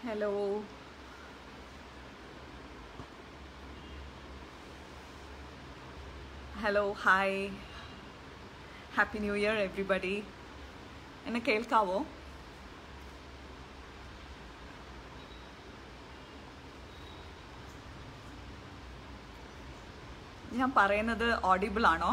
Hello. Hello hi happy new year everybody എന്നെ കേൾക്കാവോ ഞാൻ പറയുന്നത് ഓഡിബിൾ ആണോ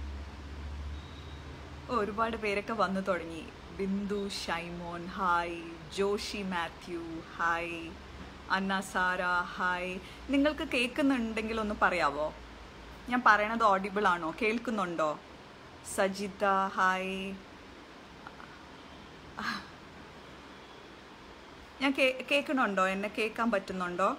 ഓ, ഒരുപാട് പേരൊക്കെ വന്നു തുടങ്ങി Bindu Shaimon hi Joshi Mathew hi Anna Sara hi നിങ്ങൾക്ക് കേൾക്കുന്നുണ്ടെങ്കിൽ ഒന്ന് പറയാവോ ഞാൻ പറയണത് ഓഡിബിൾ ആണോ കേൾക്കുന്നുണ്ടോ സജിത ഹായ് ഞാൻ കേ കേൾക്കണുണ്ടോ എന്നെ കേൾക്കാൻ പറ്റുന്നുണ്ടോ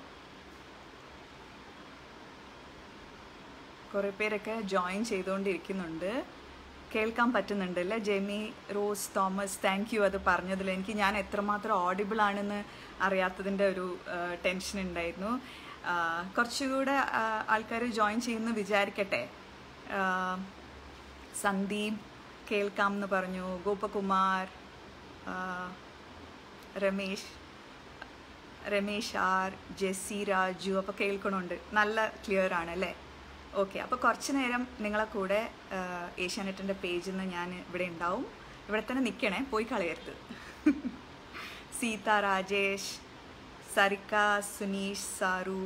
കുറേ പേരൊക്കെ ജോയിൻ ചെയ്തുകൊണ്ടിരിക്കുന്നുണ്ട് കേൾക്കാൻ പറ്റുന്നുണ്ട് അല്ലേ ജെമി റോസ് തോമസ് താങ്ക് യു അത് പറഞ്ഞതിൽ എനിക്ക് ഞാൻ എത്രമാത്രം ഓഡിബിൾ ആണെന്ന് അറിയാത്തതിൻ്റെ ഒരു ടെൻഷൻ ഉണ്ടായിരുന്നു ആ, കുറച്ചുകൂടെ ആൾക്കാർ ജോയിൻ ചെയ്യുമെന്ന് വിചാരിക്കട്ടെ ആ, സന്ദീപ് കേൾക്കാം എന്ന് പറഞ്ഞു ഗോപകുമാർ ആ, രമേശ് രമേശ് ആർ ജെസ്സി രാജു അപ്പോൾ കേൾക്കണുണ്ട് നല്ല ക്ലിയർ ആണ് അല്ലേ ഓക്കെ അപ്പോൾ കുറച്ച് നേരം നിങ്ങളെ കൂടെ ഏഷ്യാനെറ്റിൻ്റെ പേജിൽ നിന്ന് ഞാൻ ഇവിടെ ഉണ്ടാവും ഇവിടെ തന്നെ നിൽക്കണേ പോയി കളയരുത് സീത രാജേഷ് സരിക സുനീഷ് സാറു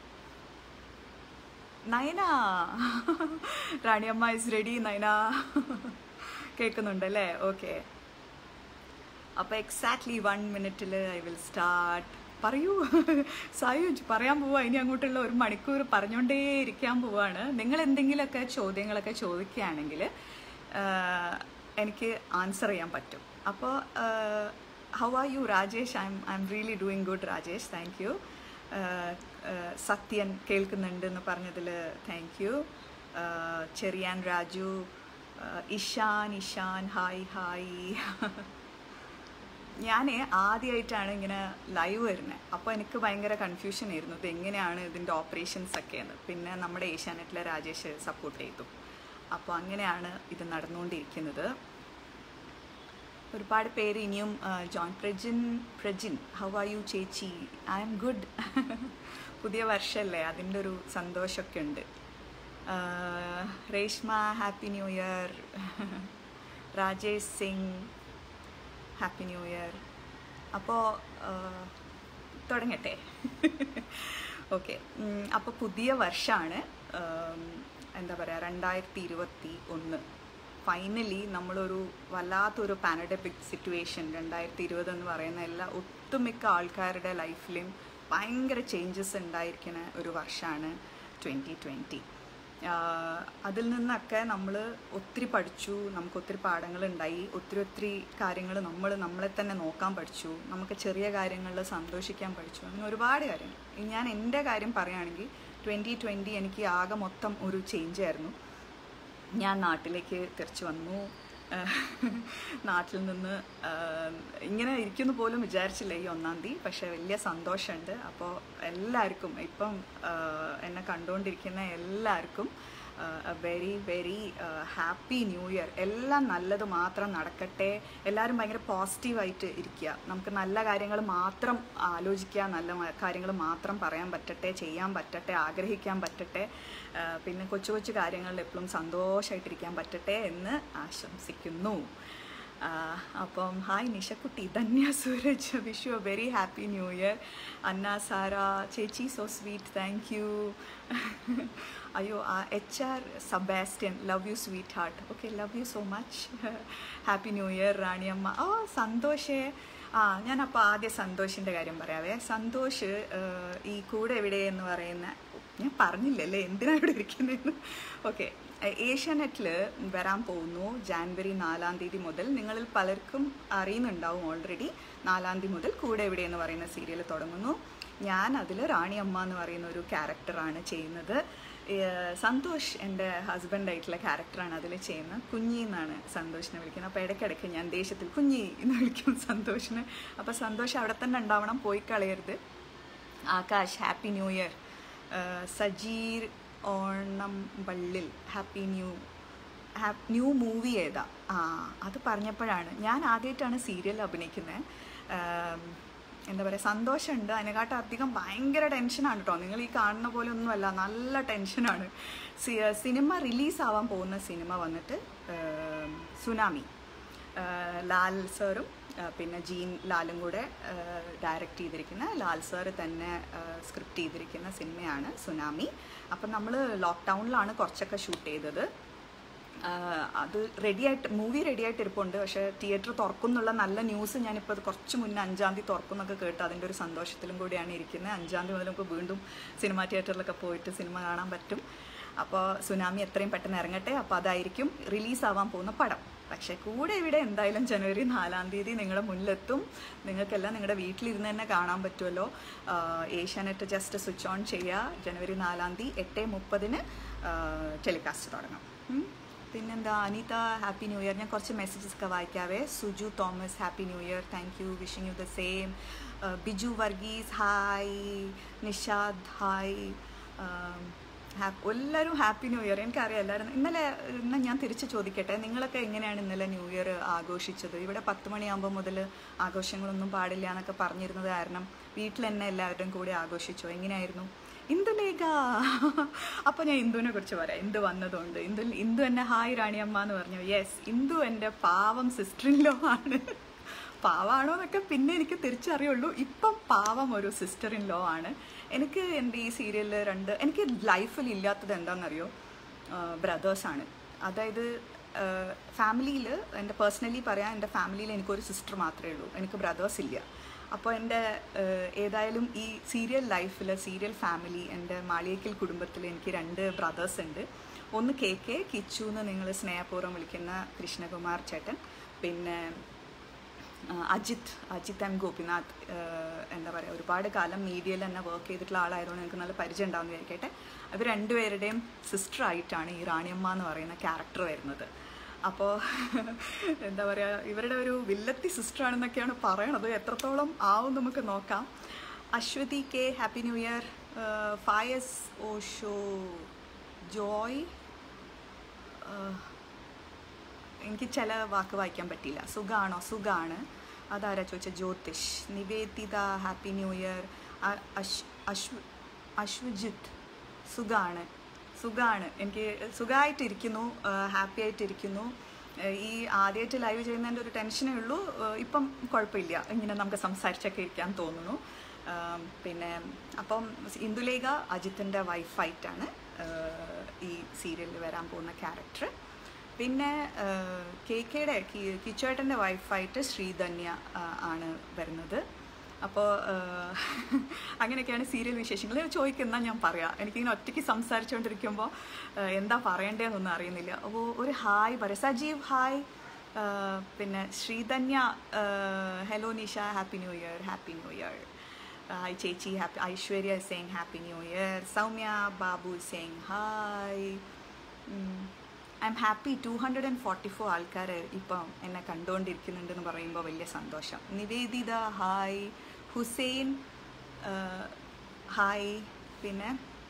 നയന റാണിയമ്മ ഇസ് റെഡി നയന കേൾക്കുന്നുണ്ടല്ലേ ഓക്കെ അപ്പോൾ എക്സാക്ട്ലി വൺ മിനിറ്റിൽ ഐ വിൽ സ്റ്റാർട്ട് പറയൂ സായുജ് പറയാൻ പോവാ ഇനി അങ്ങോട്ടുള്ള ഒരു മണിക്കൂർ പറഞ്ഞുകൊണ്ടേ ഇരിക്കാൻ പോവാണ് നിങ്ങൾ എന്തെങ്കിലുമൊക്കെ ചോദ്യങ്ങളൊക്കെ ചോദിക്കുകയാണെങ്കിൽ എനിക്ക് ആൻസർ ചെയ്യാൻ പറ്റും അപ്പോൾ how are you Rajesh I am I am really doing good Rajesh thank you Sathyan കേൾക്കുന്നുണ്ട് എന്ന് പറഞ്ഞതിൽ thank you Cherian Raju Ishan Ishan hi hi ഞാൻ ആദ്യമായിട്ടാണ് ഇങ്ങനെ ലൈവ് വരുന്നത് അപ്പോൾ എനിക്ക് ഭയങ്കര കൺഫ്യൂഷൻ ആയിരുന്നു ഇത് എങ്ങനെയാണ് ഇതിൻ്റെ ഓപ്പറേഷൻസ് ഒക്കെ എന്ന് പിന്നെ നമ്മുടെ ഏഷ്യാനെറ്റിലെ രാജേഷ് സപ്പോർട്ട് ചെയ്തു അപ്പോൾ അങ്ങനെയാണ് ഇത് നടന്നുകൊണ്ടിരിക്കുന്നത് ഒരുപാട് പേര് ഇനിയും ആ, John Prajin Prajin how are you ചേച്ചി ഐ എം ഗുഡ് പുതിയ വർഷമല്ലേ അതിൻ്റെ ഒരു സന്തോഷമൊക്കെ ഉണ്ട് ആ, Reshma happy new year Rajesh Singh happy new year അപ്പോൾ തുടങ്ങട്ടെ ഓക്കെ അപ്പോൾ പുതിയ വർഷമാണ് എന്താ പറയുക രണ്ടായിരത്തി ഇരുപത്തി ഒന്ന് ഫൈനലി നമ്മളൊരു വല്ലാത്തൊരു പാനഡമിക് സിറ്റുവേഷൻ രണ്ടായിരത്തി ഇരുപത് എന്ന് പറയുന്ന എല്ലാ ഒട്ടുമിക്ക ആൾക്കാരുടെ ലൈഫിലും ഭയങ്കര ചേഞ്ചസ് ഉണ്ടായിരിക്കുന്ന ഒരു വർഷമാണ് ട്വൻറ്റി ട്വൻറ്റി അതിൽ നിന്നൊക്കെ നമ്മൾ ഒത്തിരി പഠിച്ചു നമുക്ക് ഒത്തിരി പാഠങ്ങളുണ്ടായി ഒത്തിരി ഒത്തിരി കാര്യങ്ങൾ നമ്മൾ നമ്മളെ തന്നെ നോക്കാൻ പഠിച്ചു നമുക്ക് ചെറിയ കാര്യങ്ങളിൽ സന്തോഷിക്കാൻ പഠിച്ചു അങ്ങനെ ഒരുപാട് കാര്യങ്ങൾ ഇനി ഞാൻ എൻ്റെ കാര്യം പറയുകയാണെങ്കിൽ ട്വൻറ്റി ട്വൻറ്റി എനിക്ക് ആകെ മൊത്തം ഒരു ചേഞ്ച് ആയിരുന്നു ഞാൻ നാട്ടിലേക്ക് തിരിച്ചു വന്നു നാട്ടിൽ നിന്ന് ആഹ്, ഇങ്ങനെ ഇരിക്കുന്നു പോലും വിചാരിച്ചില്ല ഈ ഒന്നാം തീയതി പക്ഷേ വലിയ സന്തോഷമുണ്ട് അപ്പോൾ എല്ലാവർക്കും ഇപ്പം ആഹ്, എന്നെ കണ്ടുകൊണ്ടിരിക്കുന്ന എല്ലാവർക്കും very very happy new year എല്ലാം നല്ലത് മാത്രം നടക്കട്ടെ എല്ലാവരും ഭയങ്കര പോസിറ്റീവായിട്ട് ഇരിക്കുക നമുക്ക് നല്ല കാര്യങ്ങൾ മാത്രം ആലോചിക്കുക നല്ല കാര്യങ്ങൾ മാത്രം പറയാൻ പറ്റട്ടെ ചെയ്യാൻ പറ്റട്ടെ ആഗ്രഹിക്കാൻ പറ്റട്ടെ ആ, പിന്നെ കൊച്ചു കൊച്ചു കാര്യങ്ങളിൽ എപ്പോഴും സന്തോഷമായിട്ടിരിക്കാൻ പറ്റട്ടെ എന്ന് ആശംസിക്കുന്നു ആ, അപ്പം ഹായ് നിഷക്കുട്ടി Dhanya Sooraj wish you very happy new year Anna Sara ചേച്ചി സോ സ്വീറ്റ് താങ്ക് യു അയ്യോ H R Sebastian love you sweetheart okay love you so much happy new year റാണിയമ്മ ഓ സന്തോഷേ ആ ഞാൻ അപ്പോൾ ആദ്യം സന്തോഷിൻ്റെ കാര്യം പറയാവേ സന്തോഷ് ഏഹ്, ഈ കൂടെ എവിടെ എന്ന് പറയുന്ന ഞാൻ പറഞ്ഞില്ലല്ലേ എന്തിനാണ് ഇവിടെ ഇരിക്കുന്നതെന്ന് ഓക്കെ ഏഷ്യാനെറ്റിൽ വരാൻ പോകുന്നു ജാൻവരി നാലാം തീയതി മുതൽ നിങ്ങളിൽ പലർക്കും അറിയുന്നുണ്ടാവും ഓൾറെഡി നാലാം തീയതി മുതൽ കൂടെ എവിടെ എന്ന് പറയുന്ന സീരിയൽ തുടങ്ങുന്നു ഞാൻ അതിൽ റാണിയമ്മ എന്ന് പറയുന്ന ഒരു ക്യാരക്ടറാണ് ചെയ്യുന്നത് ഏഹ് സന്തോഷ് എൻ്റെ ഹസ്ബൻഡായിട്ടുള്ള ക്യാരക്ടറാണ് അതിൽ ചെയ്യുന്നത് കുഞ്ഞി എന്നാണ് സന്തോഷിനെ വിളിക്കുന്നത് അപ്പോൾ ഇടയ്ക്കിടയ്ക്ക് ഞാൻ ദേഷ്യത്തിൽ കുഞ്ഞി എന്ന് വിളിക്കും സന്തോഷിനെ അപ്പോൾ സന്തോഷ് അവിടെ തന്നെ ഉണ്ടാവണം പോയി കളയരുത് Akash happy new year Sajeer ഓണം ബള്ളിൽ happy new happy new movie ഏതാ ആ അത് പറഞ്ഞപ്പോഴാണ് ഞാൻ ആദ്യമായിട്ടാണ് സീരിയൽ അഭിനയിക്കുന്നത് എന്താ പറയുക സന്തോഷമുണ്ട് അതിനെക്കാട്ടും അധികം ഭയങ്കര ടെൻഷനാണ് കേട്ടോ നിങ്ങൾ ഈ കാണുന്ന പോലെ ഒന്നുമല്ല നല്ല ടെൻഷനാണ് സിനിമ റിലീസാവാൻ പോകുന്ന സിനിമ വന്നിട്ട് ഏം, സുനാമി ഏഹ് ലാൽ സാറും ഏഹ് പിന്നെ ജീൻ ലാലും കൂടെ ഡയറക്റ്റ് ചെയ്തിരിക്കുന്ന ലാൽ സാറ് തന്നെ സ്ക്രിപ്റ്റ് ചെയ്തിരിക്കുന്ന സിനിമയാണ് സുനാമി അപ്പം നമ്മൾ ലോക്ക്ഡൗണിലാണ് കുറച്ചൊക്കെ ഷൂട്ട് ചെയ്തത് ആഹ് അത് റെഡിയായിട്ട് മൂവി റെഡിയായിട്ട് ഇരിപ്പുണ്ട് പക്ഷേ തിയേറ്റർ തുറക്കുന്നുള്ള നല്ല ന്യൂസ് ഞാനിപ്പോൾ കുറച്ച് മുന്നേ അഞ്ചാം തീയതി തുറക്കും എന്നൊക്കെ കേട്ട് അതിൻ്റെ ഒരു സന്തോഷത്തിലും കൂടിയാണ് ഇരിക്കുന്നത് അഞ്ചാം തീയതി മുതൽ നമുക്ക് വീണ്ടും സിനിമാ തിയേറ്ററിലൊക്കെ പോയിട്ട് സിനിമ കാണാൻ പറ്റും അപ്പോൾ സുനാമി എത്രയും പെട്ടെന്ന് ഇറങ്ങട്ടെ അപ്പോൾ അതായിരിക്കും റിലീസാവാൻ പോകുന്ന പടം പക്ഷേ കൂടെ ഇവിടെ എന്തായാലും ജനുവരി നാലാം തീയതി നിങ്ങളുടെ മുന്നിലെത്തും നിങ്ങൾക്കെല്ലാം നിങ്ങളുടെ വീട്ടിലിരുന്ന് തന്നെ കാണാൻ പറ്റുമല്ലോ ഏഷ്യാനെറ്റ് ജസ്റ്റ് സ്വിച്ച് ഓൺ ചെയ്യുക ജനുവരി നാലാം തീയതി എട്ട് മുപ്പതിന് ടെലികാസ്റ്റ് തുടങ്ങും ഉം. പിന്നെന്താ അനിത ഹാപ്പി ന്യൂ ഇയർ ഞാൻ കുറച്ച് മെസ്സേജസ് ഒക്കെ വായിക്കാവേ Suju Thomas happy new year thank you wishing you the same Biju Varghese hi Nishad hi happy എല്ലാവരും ഹാപ്പി ന്യൂ ഇയർ എനിക്കറിയാം എല്ലാവരും ഇന്നലെ ഇന്ന് ഞാൻ തിരിച്ച് ചോദിക്കട്ടെ നിങ്ങളൊക്കെ എങ്ങനെയാണ് ഇന്നലെ ന്യൂ ഇയർ ആഘോഷിച്ചത് ഇവിടെ പത്ത് മണിയാകുമ്പോൾ മുതൽ ആഘോഷങ്ങളൊന്നും പാടില്ല എന്നൊക്കെ പറഞ്ഞിരുന്നത് കാരണം വീട്ടിൽ തന്നെ എല്ലാവരുടെയും കൂടി ആഘോഷിച്ചോ എങ്ങനെയായിരുന്നു ഇന്ദുലേഖ അപ്പോൾ ഞാൻ ഇന്ദുവിനെ കുറിച്ച് പറയാം ഇന്ദു വന്നതുകൊണ്ട് ഇന്ദു ഇന്ദു എന്നെ ഹായ് റാണിയമ്മ എന്ന് പറഞ്ഞു യെസ് ഇന്ദു എൻ്റെ പാവം സിസ്റ്ററിൻലോ ആണ് പാവാണോ എന്നൊക്കെ പിന്നെ എനിക്ക് തിരിച്ചറിയുള്ളൂ ഇപ്പം പാവം ഒരു സിസ്റ്റർ ഇൻ ലോ ആണ് എനിക്ക് എൻ്റെ ഈ സീരിയലിൽ രണ്ട് എനിക്ക് ലൈഫിൽ ഇല്ലാത്തത് എന്താണെന്നറിയോ ബ്രദേഴ്സാണ് അതായത് ഫാമിലിയിൽ എൻ്റെ പേഴ്സണലി പറയാൻ എൻ്റെ ഫാമിലിയിൽ എനിക്കൊരു സിസ്റ്റർ മാത്രമേ ഉള്ളൂ എനിക്ക് ബ്രദേഴ്സ് ഇല്ല അപ്പോൾ എൻ്റെ ഏഹ്, ഏതായാലും ഈ സീരിയൽ ലൈഫിൽ സീരിയൽ ഫാമിലി എൻ്റെ മാളിയേക്കൽ കുടുംബത്തിൽ എനിക്ക് രണ്ട് ബ്രദേഴ്സ് ഉണ്ട് ഒന്ന് കെ കെ കിച്ചു എന്ന് നിങ്ങൾ സ്നേഹപൂർവ്വം വിളിക്കുന്ന കൃഷ്ണകുമാർ ചേട്ടൻ പിന്നെ ആ, അജിത് അജിത് എം ഗോപിനാഥ് ഏഹ്, എന്താ പറയുക ഒരുപാട് കാലം മീഡിയയിൽ തന്നെ വർക്ക് ചെയ്തിട്ടുള്ള ആളായതുകൊണ്ട് എനിക്ക് നല്ല പരിചയം ഉണ്ടാവുന്ന വിചാരിക്കട്ടെ അവർ രണ്ടുപേരുടെയും സിസ്റ്റർ ആയിട്ടാണ് ഈ റാണിയമ്മ എന്ന് പറയുന്ന ക്യാരക്ടർ വരുന്നത് അപ്പോൾ എന്താ പറയുക ഇവരുടെ ഒരു വില്ലത്തി സിസ്റ്റർ ആണെന്നൊക്കെയാണ് പറയണത് എത്രത്തോളം ആവും നമുക്ക് നോക്കാം Aswathy K happy new year Fayas Osho Joy എനിക്ക് ചില വാക്ക് വായിക്കാൻ പറ്റിയില്ല സുഖാണോ സുഖാണ് അതാരാ ചോദിച്ച Jyothish Niveditha happy new year അ- അശ് അശ്വ അശ്വജിത്ത് സുഖാണ് സുഖാണ് എനിക്ക് സുഖമായിട്ടിരിക്കുന്നു ഹാപ്പി ആയിട്ടിരിക്കുന്നു ഏഹ് ഈ ആദ്യമായിട്ട് ലൈവ് ചെയ്യുന്നതിൻ്റെ ഒരു ടെൻഷനേ ഉള്ളൂ ഏഹ് ഇപ്പം കുഴപ്പമില്ല ഇങ്ങനെ നമുക്ക് സംസാരിച്ചൊക്കെ ഇരിക്കാൻ തോന്നുന്നു ആം, പിന്നെ അപ്പം ഇന്ദുലേഖ അജിത്തിൻ്റെ വൈഫായിട്ടാണ് ഏഹ് ഈ സീരിയലിൽ വരാൻ പോകുന്ന ക്യാരക്ടർ പിന്നെ കെ കെയുടെ കിച്ചേട്ടൻ്റെ വൈഫായിട്ട് ശ്രീധന്യ ആ, ആണ് വരുന്നത് അപ്പോൾ അങ്ങനെയൊക്കെയാണ് സീരിയൽ വിശേഷങ്ങൾ ഞാൻ ചോദിക്കുന്ന ഞാൻ പറയാം എനിക്കിങ്ങനെ ഒറ്റയ്ക്ക് സംസാരിച്ചുകൊണ്ടിരിക്കുമ്പോൾ എന്താ പറയേണ്ടതെന്നൊന്നും അറിയുന്നില്ല അപ്പോൾ ഒരു ഹായ് പറയാം സജീവ് ഹായ് ആ, പിന്നെ Sreedhanya hello Nisha happy new year happy new year hi ചേച്ചി happy Aishwarya saying happy new year Soumya Babu saying hi I am happy two hundred and forty four ആൾക്കാർ ഇപ്പം എന്നെ കണ്ടുകൊണ്ടിരിക്കുന്നുണ്ടെന്ന് പറയുമ്പോൾ വലിയ സന്തോഷം നിവേദിത ഹായ് ഹുസൈൻ ഹായ് പിന്നെ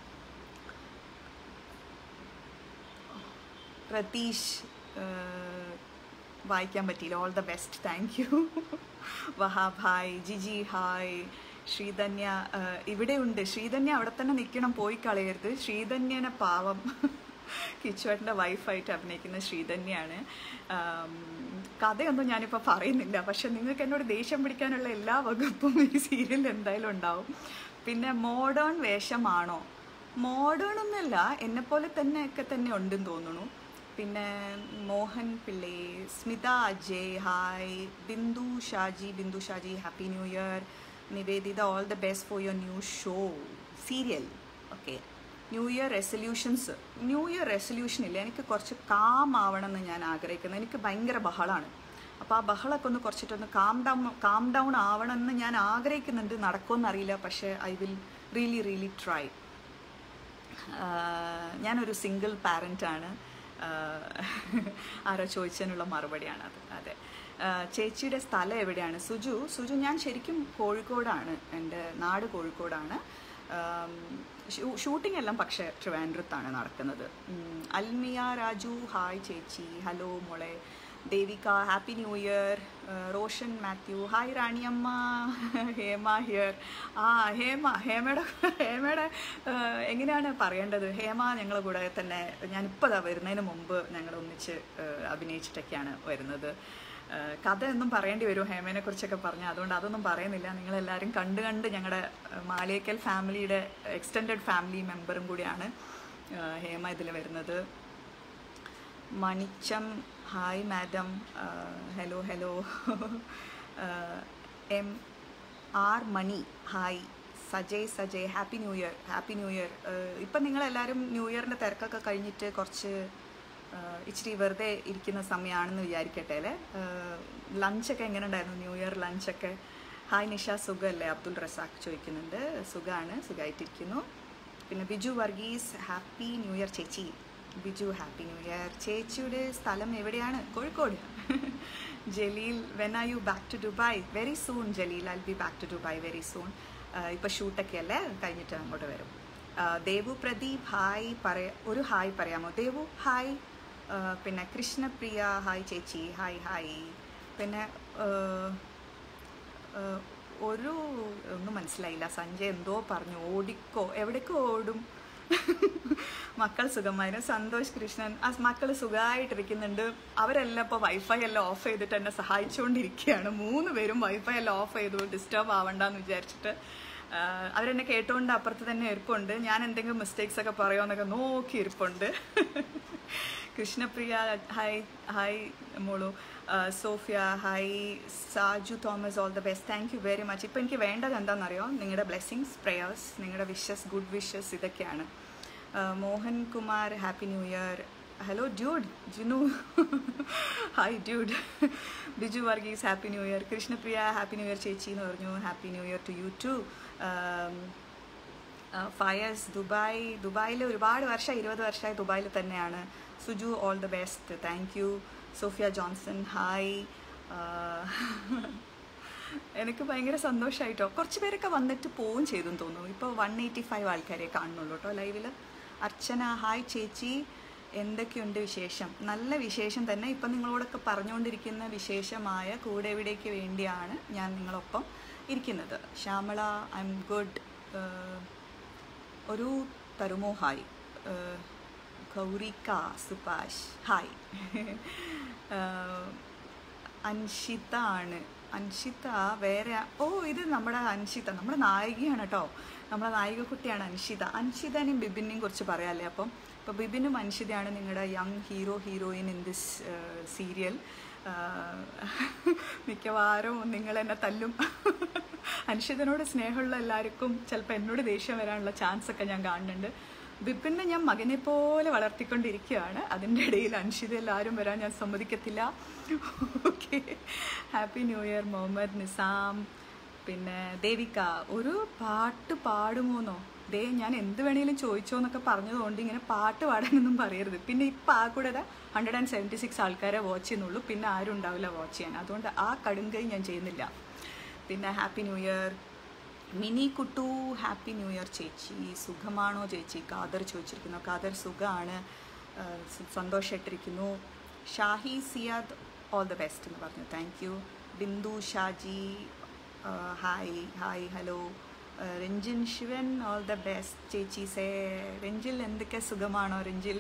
പ്രതീഷ് ഏഹ്, വായിക്കാൻ പറ്റിയില്ല all the best thank you Wahab hi Jiji hi Sreedhanya ഏഹ്, ഇവിടെയുണ്ട് ശ്രീധന്യ അവിടെ തന്നെ നിൽക്കണം പോയി കളയരുത് ശ്രീധന്യനെ പാവം കിച്ചുവേട്ടൻ്റെ വൈഫായിട്ട് അഭിനയിക്കുന്ന ശ്രീധന്യാണ് ആം, കഥയൊന്നും ഞാനിപ്പോൾ പറയുന്നില്ല പക്ഷെ നിങ്ങൾക്ക് എന്നോട് ദേഷ്യം പിടിക്കാനുള്ള എല്ലാ വകുപ്പും ഈ സീരിയലിൽ എന്തായാലും ഉണ്ടാവും പിന്നെ മോഡേൺ വേഷമാണോ മോഡേൺ ഒന്നല്ല എന്നെപ്പോലെ തന്നെ ഒക്കെ തന്നെ ഉണ്ടെന്ന് തോന്നുന്നു പിന്നെ മോഹൻ പിള്ളേ Smitha Ajay hi Bindu Shaji Bindu Shaji happy new year Niveditha all the best for your new show serial okay new year resolutions new year resolution ഇല്ല എനിക്ക് കുറച്ച് കാം ആവണം എന്ന് ഞാൻ ആഗ്രഹിക്കുന്നത് എനിക്ക് ഭയങ്കര ബഹളമാണ് അപ്പോൾ ആ ബഹളമൊക്കെ ഒന്ന് കുറച്ചിട്ടൊന്ന് കാം ഡൗൺ കാം ഡൗൺ ആവണം എന്ന് ഞാൻ ആഗ്രഹിക്കുന്നുണ്ട് നടക്കുമെന്നറിയില്ല പക്ഷേ I will really really try ah ഞാനൊരു സിംഗിൾ പാരൻ്റാണ് ആരോ ചോദിച്ചതിനുള്ള മറുപടിയാണ് അത് അതെ ആഹ് ചേച്ചിയുടെ സ്ഥലം എവിടെയാണ് സുജു സുജു ഞാൻ ശരിക്കും കോഴിക്കോടാണ് എൻ്റെ നാട് കോഴിക്കോടാണ് ഷൂട്ടിംഗ് എല്ലാം പക്ഷേ ട്രിവാൻഡ്രത്താണ് നടക്കുന്നത് ഉം, അൽമിയ രാജു ഹായ് ചേച്ചി ഹലോ മോളെ Devika happy new year Roshan Mathew hi റാണിയമ്മ ഹേമ ഹിയർ ആ ഹേമ ഹേമയുടെ ഹേമയുടെ ഏഹ്, എങ്ങനെയാണ് പറയേണ്ടത് ഹേമ ഞങ്ങളുടെ കൂടെ തന്നെ ഞാനിപ്പോൾ അതാ വരുന്നതിന് മുമ്പ് ഞങ്ങൾ ഒന്നിച്ച് ഏഹ്, അഭിനയിച്ചിട്ടൊക്കെയാണ് വരുന്നത് ഏഹ്, കഥയൊന്നും പറയേണ്ടി വരും ഹേമേനെ കുറിച്ചൊക്കെ പറഞ്ഞാൽ അതുകൊണ്ട് അതൊന്നും പറയുന്നില്ല നിങ്ങളെല്ലാവരും കണ്ട് കണ്ട് ഞങ്ങളുടെ ഏഹ്, മാളിയേക്കൽ ഫാമിലിയുടെ എക്സ്റ്റെൻഡഡ് ഫാമിലി മെമ്പറും കൂടിയാണ് ഏഹ്, ഹേമ ഇതിൽ വരുന്നത് മണിച്ചം hi madam hello hello M R Mani hi Sajay Sajay happy new year happy new year ഇപ്പം നിങ്ങളെല്ലാവരും ന്യൂ ഇയറിൻ്റെ തിരക്കൊക്കെ കഴിഞ്ഞിട്ട് കുറച്ച് ഏഹ്, ഇച്ചിരി വെറുതെ ഇരിക്കുന്ന സമയമാണെന്ന് വിചാരിക്കട്ടെ അല്ലേ ലഞ്ചൊക്കെ എങ്ങനെ ഉണ്ടായിരുന്നു ന്യൂ ഇയർ ലഞ്ചൊക്കെ ഹായ് നിഷ സുഖമല്ലേ അബ്ദുൾ റസാഖ് ചോദിക്കുന്നുണ്ട് സുഖമാണ് സുഖമായിട്ടിരിക്കുന്നു പിന്നെ Biju Varghese happy new year ചേച്ചി ബിജു ഹാപ്പി ന്യൂ ഇയർ ചേച്ചിയുടെ സ്ഥലം എവിടെയാണ് Kozhikode Jaleel when are you back to Dubai very soon Jaleel I be back to Dubai very soon ഇപ്പോൾ ഷൂട്ടൊക്കെ അല്ലേ കഴിഞ്ഞിട്ട് അങ്ങോട്ട് വരും ആ, ദേവു പ്രദീപ് ഹായ് പറയ ഒരു ഹായ് പറയാമോ ദേവു ഹായ് ആ, പിന്നെ കൃഷ്ണപ്രിയ ഹായ് ചേച്ചി ഹായ് ഹായ് പിന്നെ ആ, ഏഹ് ഒരു ഒന്നും മനസ്സിലായില്ല സഞ്ജയ് എന്തോ പറഞ്ഞു ഓടിക്കോ എവിടേക്കോ ഓടും മക്കൾ സുഖമായിരുന്നു സന്തോഷ് കൃഷ്ണൻ ആ മക്കൾ സുഖമായിട്ടിരിക്കുന്നുണ്ട് അവരെല്ലാം ഇപ്പോൾ വൈഫൈ എല്ലാം ഓഫ് ചെയ്തിട്ട് എന്നെ സഹായിച്ചുകൊണ്ടിരിക്കുകയാണ് മൂന്ന് പേരും വൈഫൈ എല്ലാം ഓഫ് ചെയ്തു ഡിസ്റ്റർബ് ആവണ്ടെന്ന് വിചാരിച്ചിട്ട് ആഹ് അവരെന്നെ കേട്ടോണ്ട് അപ്പുറത്ത് തന്നെ ഇരിപ്പുണ്ട് ഞാൻ എന്തെങ്കിലും മിസ്റ്റേക്സ് ഒക്കെ പറയുമെന്നൊക്കെ നോക്കി ഇരിപ്പുണ്ട് കൃഷ്ണപ്രിയ ഹായ് ഹായ് മോളു ആഹ് Sophia hi Saju Thomas all the best thank you very much ഇപ്പം എനിക്ക് വേണ്ടത് എന്താണെന്നറിയോ നിങ്ങളുടെ ബ്ലെസ്സിങ്സ് പ്രേയേഴ്സ് നിങ്ങളുടെ വിഷസ് ഗുഡ് വിഷസ് ഇതൊക്കെയാണ് ആഹ് Mohan Kumar happy new year hello dude Jinu hi dude Biju Varghese happy new year Krishnapriya happy new year ചേച്ചി എന്ന് പറഞ്ഞു happy new year to you to Fayas Dubai ദുബായിൽ ഒരുപാട് വർഷം ഇരുപത് വർഷമായി ദുബായിൽ തന്നെയാണ് Suju all the best thank you Sophia Johnson hi എനിക്ക് ഭയങ്കര സന്തോഷമായിട്ടോ കുറച്ച് പേരൊക്കെ വന്നിട്ട് പോവും ചെയ്തെന്ന് തോന്നുന്നു ഇപ്പോൾ വൺ എയ്റ്റി ഫൈവ് ആൾക്കാരെ കാണുന്നുള്ളൂ കേട്ടോ ലൈവിൽ അർച്ചന ഹായ് ചേച്ചി എന്തൊക്കെയുണ്ട് വിശേഷം നല്ല വിശേഷം തന്നെ ഇപ്പം നിങ്ങളോടൊക്കെ പറഞ്ഞുകൊണ്ടിരിക്കുന്ന വിശേഷമായ കൂടെ എവിടേക്ക് വേണ്ടിയാണ് ഞാൻ നിങ്ങളൊപ്പം ഇരിക്കുന്നത് ശ്യാമള ഐ എം ഗുഡ് ഒരു തരുമോ ഹായ് ഏഹ്, ഗൗരിക സുഭാഷ് ഹായ് ഏഹ്, അൻഷിത ആണ് അൻഷിത വേറെ ആ- ഓ ഇത് നമ്മുടെ അൻഷിത നമ്മുടെ നായികയാണ് കേട്ടോ നമ്മുടെ നായിക കുട്ടിയാണ് അൻഷിത അൻഷിതനെയും ബിബിനെയും കുറിച്ച് പറയാമല്ലേ അപ്പം ഇപ്പോൾ ബിബിനും അൻഷിതയാണ് നിങ്ങളുടെ young hero heroine in this serial മിക്കവാറും നിങ്ങൾ എന്നെ തല്ലും അൻഷിതനോട് സ്നേഹമുള്ള എല്ലാവർക്കും ചിലപ്പോൾ എന്നോട് ദേഷ്യം വരാനുള്ള ചാൻസ് ഒക്കെ ഞാൻ കാണുന്നുണ്ട് ബിപിനെ ഞാൻ മകനെ പോലെ വളർത്തിക്കൊണ്ടിരിക്കുകയാണ് അതിൻ്റെ ഇടയിൽ അൻഷിത എല്ലാവരും വരാൻ ഞാൻ സമ്മതിക്കത്തില്ല okay happy new year Muhammad Nizam പിന്നെ ദേവിക ഒരു പാട്ട് പാടുമോന്നോ ദേ ഞാൻ എന്ത് വേണേലും ചോദിച്ചോ എന്നൊക്കെ പറഞ്ഞതുകൊണ്ട് ഇങ്ങനെ പാട്ട് പാടാനൊന്നും പറയരുത് പിന്നെ ഇപ്പം ആ കൂടെ ഹൺഡ്രഡ് ആൻഡ് സെവൻറ്റി സിക്സ് ആൾക്കാരെ വാച്ച് ചെയ്യുന്നുള്ളൂ പിന്നെ ആരും ഉണ്ടാവില്ല വാച്ച് ചെയ്യാൻ അതുകൊണ്ട് ആ കടുങ്കൈ ഞാൻ ചെയ്യുന്നില്ല പിന്നെ happy new year Mini Kuttu happy new year ചേച്ചി സുഖമാണോ ചേച്ചി കാദർ ചോദിച്ചിരിക്കുന്നു കാദർ സുഖമാണ് സന്തോഷമായിട്ടിരിക്കുന്നു Shahi Siyad all the best എന്ന് പറഞ്ഞു thank you Bindu Shaji hi hi hello Ranjin Shivan all the best ചേച്ചി സേ രഞ്ജിൽ എന്തൊക്കെ സുഖമാണോ Ranjil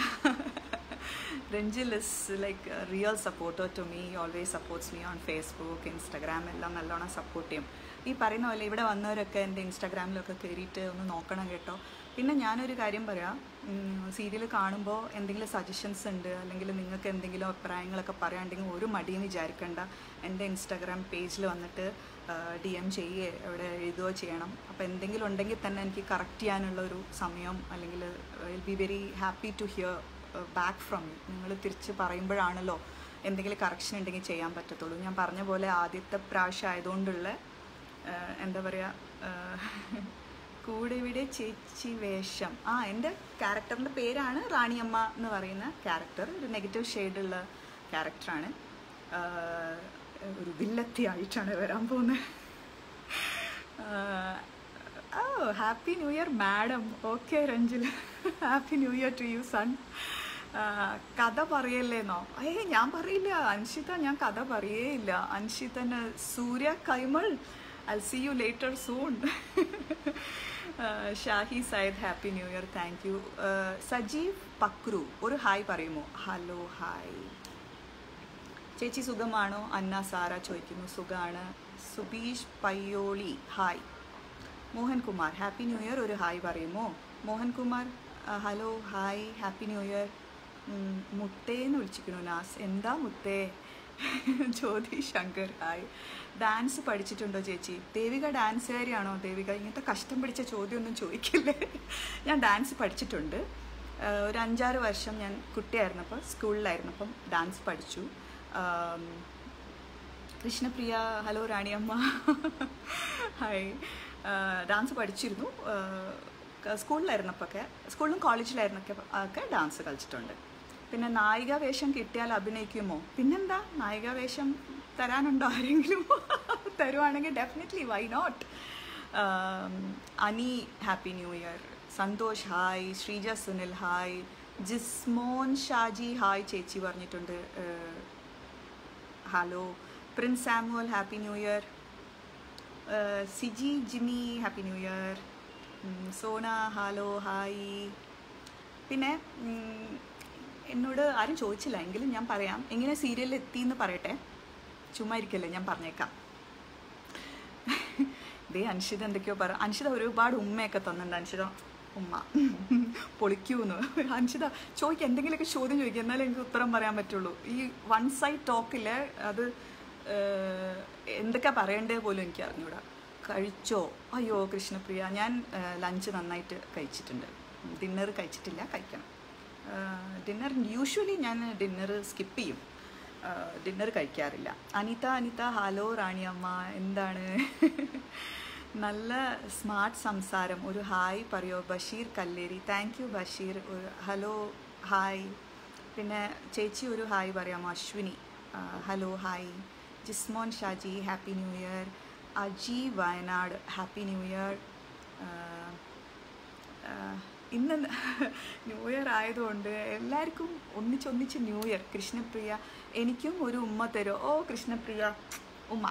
Ranjil is like real supporter to me always supports me on Facebook Instagram എല്ലാം നല്ലോണം സപ്പോർട്ട് ചെയ്യും ഈ പറയുന്ന പോലെ ഇവിടെ വന്നവരൊക്കെ എൻ്റെ ഇൻസ്റ്റാഗ്രാമിലൊക്കെ കയറിയിട്ട് ഒന്ന് നോക്കണം കേട്ടോ പിന്നെ ഞാനൊരു കാര്യം പറയാം സീരിയൽ കാണുമ്പോൾ എന്തെങ്കിലും സജഷൻസ് ഉണ്ട് അല്ലെങ്കിൽ നിങ്ങൾക്ക് എന്തെങ്കിലും അഭിപ്രായങ്ങളൊക്കെ പറയാണ്ടെങ്കിൽ ഒരു മടിയും വിചാരിക്കേണ്ട എൻ്റെ ഇൻസ്റ്റാഗ്രാം പേജിൽ വന്നിട്ട് ഡി എം ചെയ്യുകയോ എവിടെ എഴുതുകയോ ചെയ്യണം അപ്പോൾ എന്തെങ്കിലും ഉണ്ടെങ്കിൽ തന്നെ എനിക്ക് കറക്റ്റ് ചെയ്യാനുള്ള ഒരു സമയം അല്ലെങ്കിൽ will be very happy to hear back from you നിങ്ങൾ തിരിച്ച് പറയുമ്പോഴാണല്ലോ എന്തെങ്കിലും കറക്ഷൻ ഉണ്ടെങ്കിൽ ചെയ്യാൻ പറ്റത്തുള്ളൂ ഞാൻ പറഞ്ഞ പോലെ ആദ്യത്തെ പ്രാവശ്യം ആയതുകൊണ്ടുള്ള ഏഹ്, എന്താ പറയുക കൂടെ ഇവിടെ ചേച്ചി വേഷം ആ എൻ്റെ ക്യാരക്ടറിൻ്റെ പേരാണ് റാണിയമ്മ എന്ന് പറയുന്ന ക്യാരക്ടർ ഒരു നെഗറ്റീവ് ഷെയ്ഡുള്ള ക്യാരക്ടറാണ് ഒരു വില്ലത്തി ആയിട്ടാണ് വരാൻ പോകുന്നത് oh happy new year madam okay Ranjil happy new year to you son ആ, കഥ പറയല്ലേന്നോ ഏ ഞാൻ പറയില്ല അൻഷിത ഞാൻ കഥ പറയേയില്ല അൻഷിതന് Surya Kaimal I see you later soon Shahi Sayyid happy new year thank you Sajeev Pakru ഒരു ഹായ് പറയുമോ ഹലോ ഹായ് ചേച്ചി സുഖമാണോ അന്ന സാര ചോദിക്കുന്നു സുഖാണ് Subeesh Payyoli hi Mohankumar happy new year ഒരു ഹായ് പറയുമോ മോഹൻകുമാർ ആ, hello hi happy new year ഉം, മുത്തേന്ന് വിളിച്ചിരിക്കണു നാസ് എന്താ മുത്തേ ജ്യോതി ശങ്കർ ഹായ് ഡാൻസ് പഠിച്ചിട്ടുണ്ടോ ചേച്ചി ദേവിക ഡാൻസുകാരിയാണോ ദേവിക ഇങ്ങനത്തെ കഷ്ടം പിടിച്ച ചോദ്യമൊന്നും ചോദിക്കില്ലേ ഞാൻ ഡാൻസ് പഠിച്ചിട്ടുണ്ട് ആ, ഒരു അഞ്ചാറ് വർഷം ഞാൻ കുട്ടിയായിരുന്നപ്പോൾ സ്കൂളിലായിരുന്നപ്പം ഡാൻസ് പഠിച്ചു ആം, കൃഷ്ണപ്രിയ ഹലോ റാണിയമ്മ ഹായ് ഡാൻസ് പഠിച്ചിരുന്നു ആഹ് സ്കൂളിലായിരുന്നപ്പോഴൊക്കെ സ്കൂളിലും കോളേജിലായിരുന്നൊക്കെ ഒക്കെ ഡാൻസ് കളിച്ചിട്ടുണ്ട് പിന്നെ നായിക വേഷം കിട്ടിയാൽ അഭിനയിക്കുമോ പിന്നെന്താ നായിക വേഷം തരാനുണ്ടോ ആരെങ്കിലും തരുവാണെങ്കിൽ definitely why not Ani happy new year Santhosh hi Sreeja Sunil hi Jismon Shaji hi ചേച്ചി പറഞ്ഞിട്ടുണ്ട് ആഹ് hello Prince Samuel happy new year Siji Jimmy happy new year Sona hello hi പിന്നെ ഉം, എന്നോട് ആരും ചോദിച്ചില്ല എങ്കിലും ഞാൻ പറയാം എങ്ങനെ സീരിയലിൽ എത്തി എന്ന് പറയട്ടെ ചുമ്മാ ഇരിക്കല്ലേ ഞാൻ പറഞ്ഞേക്കാം ദേ അൻഷിത എന്തൊക്കെയോ പറ അൻഷിത ഒരുപാട് ഉമ്മയൊക്കെ തന്നിട്ടുണ്ട് അൻഷിത ഉമ്മ പൊളിക്കൂന്ന് അൻഷിത ചോദിക്കുക എന്തെങ്കിലുമൊക്കെ ചോദ്യം ചോദിക്കുക എന്നാലേ എനിക്ക് ഉത്തരം പറയാൻ പറ്റുള്ളൂ ഈ വൺ സൈഡ് ടോക്കില് അത് ഏഹ്, എന്തൊക്കെ പറയണ്ടേ പോലും എനിക്ക് അറിഞ്ഞൂടാ കഴിച്ചോ അയ്യോ കൃഷ്ണപ്രിയ ഞാൻ ലഞ്ച് നന്നായിട്ട് കഴിച്ചിട്ടുണ്ട് ഡിന്നർ കഴിച്ചിട്ടില്ല കഴിക്കണം ഡിന്നർ യൂഷ്വലി ഞാൻ ഡിന്നർ സ്കിപ്പ് ചെയ്യും ഡിന്നർ കഴിക്കാറില്ല അനിത അനിത ഹലോ റാണിയമ്മ എന്താണ് നല്ല സ്മാർട്ട് സംസാരം ഒരു ഹായ് പറയോ ബഷീർ കല്ലേരി താങ്ക് യു ബഷീർ ഒരു ഹലോ ഹായ് പിന്നെ ചേച്ചി ഒരു ഹായ് പറയാമോ അശ്വിനി ആ, hello hi Jismon Shaji happy new year Aji Wayanad happy new year ആഹ് ഇന്ന് ന്യൂ ഇയർ ആയതുകൊണ്ട് എല്ലാവർക്കും ഒന്നിച്ചൊന്നിച്ച് ന്യൂ ഇയർ കൃഷ്ണപ്രിയ എനിക്കും ഒരു ഉമ്മ തരോ ഓ കൃഷ്ണപ്രിയ ഉമ്മ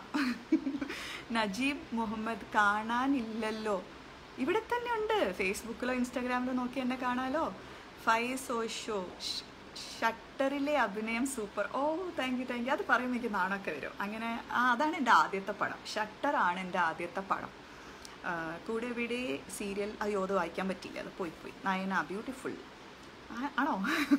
നജീബ് മുഹമ്മദ് കാണാനില്ലല്ലോ ഇവിടെ തന്നെ ഉണ്ട് ഫേസ്ബുക്കിലോ ഇൻസ്റ്റാഗ്രാമിലോ നോക്കി എന്നെ കാണാലോ ഫൈസ് ഓഷോ ഷട്ടറിലെ അഭിനയം super oh thank you thank you അത് പറയുമ്പോൾ എനിക്ക് നാണൊക്കെ വരും അങ്ങനെ ആ അതാണ് എൻ്റെ ആദ്യത്തെ പടം ഷട്ടറാണ് എൻ്റെ ആദ്യത്തെ പടം ആ, കൂടെ ഇവിടെ സീരിയൽ അയ്യോ അത് വായിക്കാൻ പറ്റിയില്ല അത് പോയി പോയി നയന ബ്യൂട്ടിഫുൾ ആണോ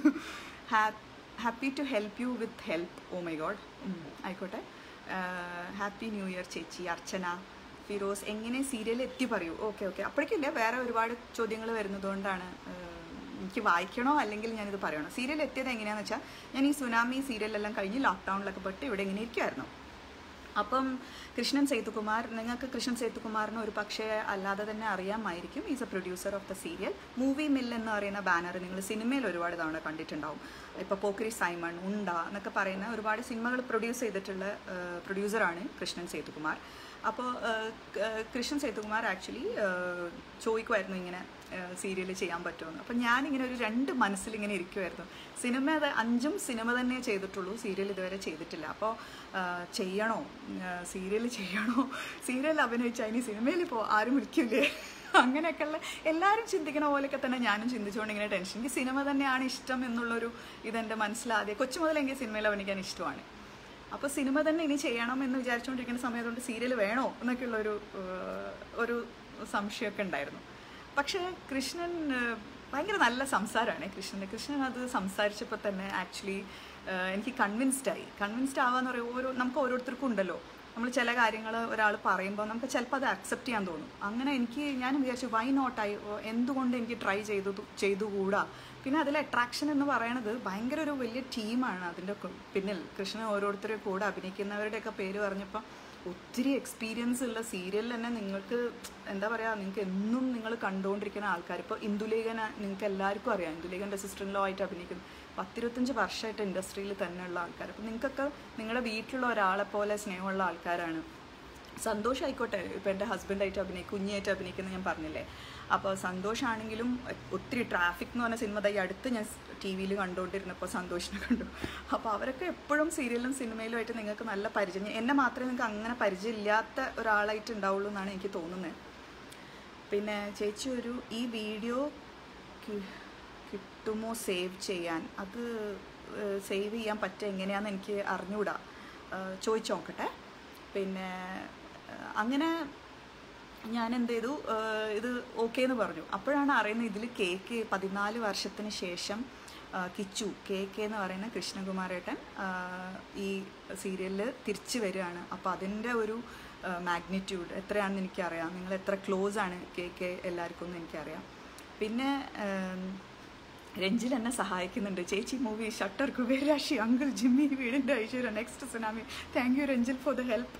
happy to help you with help oh my god ആയിക്കോട്ടെ ഹാപ്പി ന്യൂ ഇയർ ചേച്ചി അർച്ചന ഫിറോസ് എങ്ങനെ സീരിയൽ എത്തി പറയൂ ഓക്കെ ഓക്കെ അപ്പോഴേക്കില്ല വേറെ ഒരുപാട് ചോദ്യങ്ങൾ വരുന്നതുകൊണ്ടാണ് ആ, എനിക്ക് വായിക്കണോ അല്ലെങ്കിൽ ഞാനിത് പറയണോ സീരിയൽ എത്തിയത് എങ്ങനെയാണെന്ന് വെച്ചാൽ ഞാൻ ഈ സുനാമി സീരിയലെല്ലാം കഴിഞ്ഞ് ലോക്ക്ഡൗണിലൊക്കെ പെട്ട് ഇവിടെ ഇങ്ങനെ ഇരിക്കുമായിരുന്നു അപ്പം കൃഷ്ണൻ സേതുകുമാർ നിങ്ങൾക്ക് കൃഷ്ണൻ സേതുകുമാറിന് ഒരു പക്ഷേ അല്ലാതെ തന്നെ അറിയാമായിരിക്കും is a producer of the serial movie mill എന്ന് പറയുന്ന ബാനർ നിങ്ങൾ സിനിമയിൽ ഒരുപാട് തവണ കണ്ടിട്ടുണ്ടാവും ഇപ്പോൾ പോക്കരി സൈമൺ ഉണ്ട എന്നൊക്കെ പറയുന്ന ഒരുപാട് സിനിമകൾ പ്രൊഡ്യൂസ് ചെയ്തിട്ടുള്ള പ്രൊഡ്യൂസറാണ് കൃഷ്ണൻ സേതുകുമാർ അപ്പോൾ കൃഷ്ണൻ സേതുകുമാർ ആക്ച്വലി ചോദിക്കുമായിരുന്നു ഇങ്ങനെ സീരിയൽ ചെയ്യാൻ പറ്റുമെന്ന് അപ്പം ഞാനിങ്ങനെ ഒരു രണ്ട് മനസ്സിലിങ്ങനെ ഇരിക്കുമായിരുന്നു സിനിമ അത് അഞ്ചും സിനിമ തന്നെ ചെയ്തിട്ടുള്ളൂ സീരിയൽ ഇതുവരെ ചെയ്തിട്ടില്ല അപ്പോൾ ചെയ്യണോ സീരിയൽ ചെയ്യണോ സീരിയൽ അഭിനയിച്ചാൽ ഇനി സിനിമയിൽ ഇപ്പോൾ ആരും വിളിക്കില്ലേ അങ്ങനെയൊക്കെയുള്ള എല്ലാവരും ചിന്തിക്കുന്ന പോലെയൊക്കെ തന്നെ ഞാനും ചിന്തിച്ചുകൊണ്ട് ഇങ്ങനെ ടെൻഷൻ എനിക്ക് സിനിമ തന്നെയാണ് ഇഷ്ടം എന്നുള്ളൊരു ഇതെൻ്റെ മനസ്സിലാദ്യം കൊച്ചു മുതൽ എനിക്ക് സിനിമയിൽ അഭിനയിക്കാൻ ഇഷ്ടമാണ് അപ്പോൾ സിനിമ തന്നെ ഇനി ചെയ്യണം എന്ന് വിചാരിച്ചുകൊണ്ടിരിക്കുന്ന സമയത്തുകൊണ്ട് സീരിയൽ വേണോ എന്നൊക്കെയുള്ളൊരു ഏഹ്, ഒരു സംശയമൊക്കെ ഉണ്ടായിരുന്നു പക്ഷേ കൃഷ്ണൻ ഏഹ്, ഭയങ്കര നല്ല സംസാരമാണ് കൃഷ്ണൻ്റെ കൃഷ്ണൻ അത് സംസാരിച്ചപ്പോൾ തന്നെ ആക്ച്വലി എനിക്ക് കൺവിൻസ്ഡ് ആയി കൺവിൻസ്ഡ് ആവാന്ന് പറയുമ്പോൾ ഓരോ നമുക്ക് ഓരോരുത്തർക്കും ഉണ്ടല്ലോ നമ്മൾ ചില കാര്യങ്ങൾ ഒരാൾ പറയുമ്പോൾ നമുക്ക് ചിലപ്പോൾ അത് അക്സെപ്റ്റ് ചെയ്യാൻ തോന്നും അങ്ങനെ എനിക്ക് ഞാൻ വിചാരിച്ചു വൈ നോട്ട് ആയി ഓ, എന്തുകൊണ്ട് എനിക്ക് ട്രൈ ചെയ്തു ചെയ്തുകൂടാ പിന്നെ അതിലെ അട്രാക്ഷൻ എന്ന് പറയണത് ഭയങ്കര ഒരു വലിയ ടീമാണ് അതിൻ്റെ കു- പിന്നിൽ കൃഷ്ണൻ ഓരോരുത്തരെ കൂടെ അഭിനയിക്കുന്നവരുടെയൊക്കെ പേര് പറഞ്ഞപ്പോൾ ഒത്തിരി എക്സ്പീരിയൻസ് ഉള്ള സീരിയൽ തന്നെ നിങ്ങൾക്ക് എന്താ പറയുക നിങ്ങൾക്ക് എന്നും നിങ്ങൾ കണ്ടുകൊണ്ടിരിക്കുന്ന ആൾക്കാർ ഇപ്പോൾ ഇന്ദുലേഖന നിങ്ങൾക്ക് എല്ലാവർക്കും അറിയാം ഇന്ദുലേഖൻ്റെ സിസ്റ്റർ ലോ ആയിട്ട് അഭിനയിക്കുന്നു പത്തിരുപത്തഞ്ച് വർഷമായിട്ട് ഇൻഡസ്ട്രിയിൽ തന്നെയുള്ള ആൾക്കാർ അപ്പോൾ നിങ്ങൾക്കൊക്കെ നിങ്ങളുടെ വീട്ടിലുള്ള ഒരാളെ പോലെ സ്നേഹമുള്ള ആൾക്കാരാണ് സന്തോഷമായിക്കോട്ടെ ഇപ്പം എൻ്റെ ഹസ്ബൻഡായിട്ട് അഭിനയിക്കും കുഞ്ഞായിട്ട് അഭിനയിക്കുന്ന ഞാൻ പറഞ്ഞില്ലേ അപ്പോൾ സന്തോഷാണെങ്കിലും ഒത്തിരി ട്രാഫിക് എന്ന് പറഞ്ഞ സിനിമ ദാ ഈ അടുത്ത് ഞാൻ ടി വിയിൽ കണ്ടുകൊണ്ടിരുന്നപ്പോൾ സന്തോഷിനെ കണ്ടു അപ്പോൾ അവരൊക്കെ എപ്പോഴും സീരിയലിലും സിനിമയിലുമായിട്ട് നിങ്ങൾക്ക് നല്ല പരിചയം എന്നെ മാത്രമേ നിങ്ങൾക്ക് അങ്ങനെ പരിചയമില്ലാത്ത ഒരാളായിട്ട് ഉണ്ടാവുള്ളൂ എന്നാണ് എനിക്ക് തോന്നുന്നത് പിന്നെ ചേച്ചി ഒരു ഈ വീഡിയോ കി- കിട്ടുമോ സേവ് ചെയ്യാൻ അത് സേവ് ചെയ്യാൻ പറ്റുക എങ്ങനെയാണെന്ന് എനിക്ക് അറിഞ്ഞുകൂടാ ഏഹ് ചോദിച്ചു നോക്കട്ടെ പിന്നെ ഏഹ് അങ്ങനെ ഞാൻ എന്ത് ചെയ്തു ഏഹ് ഇത് ഓക്കെ എന്ന് പറഞ്ഞു അപ്പോഴാണ് അറിയുന്നത് ഇതിൽ കേക്ക് പതിനാല് വർഷത്തിന് ശേഷം ആ, കിച്ചു കെ കെ എന്ന് പറയുന്ന കൃഷ്ണകുമാരേട്ടൻ ആ, ഈ സീരിയലിൽ തിരിച്ചു വരികയാണ് അപ്പോൾ അതിൻ്റെ ഒരു മാഗ്നിറ്റ്യൂഡ് എത്രയാണെന്ന് എനിക്കറിയാം നിങ്ങൾ എത്ര ക്ലോസ് ആണ് കെ കെ എല്ലാവർക്കും എന്ന് എനിക്കറിയാം പിന്നെ ഏം, രഞ്ജിൽ എന്നെ സഹായിക്കുന്നുണ്ട് ചേച്ചി movie Shutter Kuberarashi uncle Jimmy വീടിൻ്റെ ഐശ്വര്യ next tsunami thank you Ranjil for the help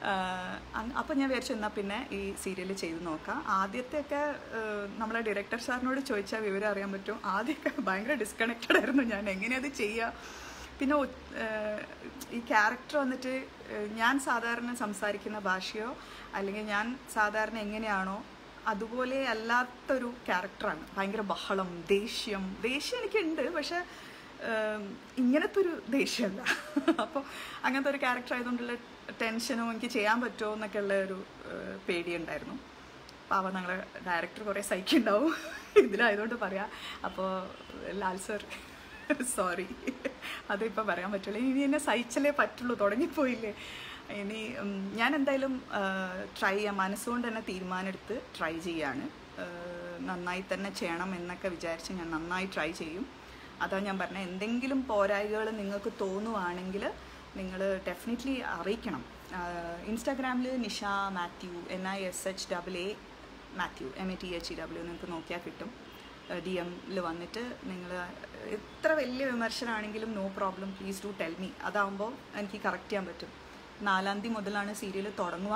അപ്പം ഞാൻ വിചാരിച്ചു എന്നാൽ പിന്നെ ഈ സീരിയൽ ചെയ്ത് നോക്കാം ആദ്യത്തെയൊക്കെ ഏഹ്, നമ്മളെ ഡയറക്ടർ സാറിനോട് ചോദിച്ചാൽ വിവരം അറിയാൻ പറ്റും ആദ്യമൊക്കെ ഭയങ്കര ഡിസ്കണക്റ്റഡ് ആയിരുന്നു ഞാൻ എങ്ങനെയത് ചെയ്യുക പിന്നെ ഒ- ഏഹ്, ഈ ക്യാരക്ടർ വന്നിട്ട് ഏഹ്, ഞാൻ സാധാരണ സംസാരിക്കുന്ന ഭാഷയോ അല്ലെങ്കിൽ ഞാൻ സാധാരണ എങ്ങനെയാണോ അതുപോലെ അല്ലാത്തൊരു ക്യാരക്ടറാണ് ഭയങ്കര ബഹളം ദേഷ്യം ദേഷ്യം എനിക്കുണ്ട് പക്ഷെ ഏം, ഇങ്ങനത്തെ ഒരു ദേഷ്യമല്ല അപ്പോൾ അങ്ങനത്തെ ഒരു ക്യാരക്ടർ ആയതുകൊണ്ടുള്ള ടെൻഷനും എനിക്ക് ചെയ്യാൻ പറ്റുമോ എന്നൊക്കെ ഉള്ള ഒരു ഏഹ്, പേടിയുണ്ടായിരുന്നു പാവം ഞങ്ങളെ ഡയറക്ടർ കുറേ സഹിക്കുന്നുണ്ടാവും ഇതിലായതുകൊണ്ട് പറയാം അപ്പോൾ ലാൽ സർ സോറി അതിപ്പോൾ പറയാൻ പറ്റില്ല ഇനി എന്നെ സഹിച്ചല്ലേ പറ്റുള്ളൂ തുടങ്ങിപ്പോയില്ലേ ഇനി ഉം, ഞാൻ എന്തായാലും ട്രൈ ചെയ്യാം മനസ്സുകൊണ്ട് തന്നെ തീരുമാനമെടുത്ത് ട്രൈ ചെയ്യാണ് ഏഹ്, നന്നായി തന്നെ ചെയ്യണം എന്നൊക്കെ വിചാരിച്ച് ഞാൻ നന്നായി ട്രൈ ചെയ്യും അതാ ഞാൻ പറഞ്ഞത് എന്തെങ്കിലും പോരായ്മകൾ നിങ്ങൾക്ക് തോന്നുവാണെങ്കിൽ നിങ്ങൾ ഡെഫിനറ്റ്ലി അറിയിക്കണം ഇൻസ്റ്റാഗ്രാമിൽ Nisha Mathew N I S H double A Mathew M A T H E W നിങ്ങൾക്ക് നോക്കിയാൽ കിട്ടും ഡി എമ്മിൽ വന്നിട്ട് നിങ്ങൾ എത്ര വലിയ വിമർശനമാണെങ്കിലും no problem please do tell me അതാവുമ്പോൾ എനിക്ക് കറക്റ്റ് ചെയ്യാൻ പറ്റും നാലാം തീയതി മുതലാണ് സീരിയൽ തുടങ്ങുക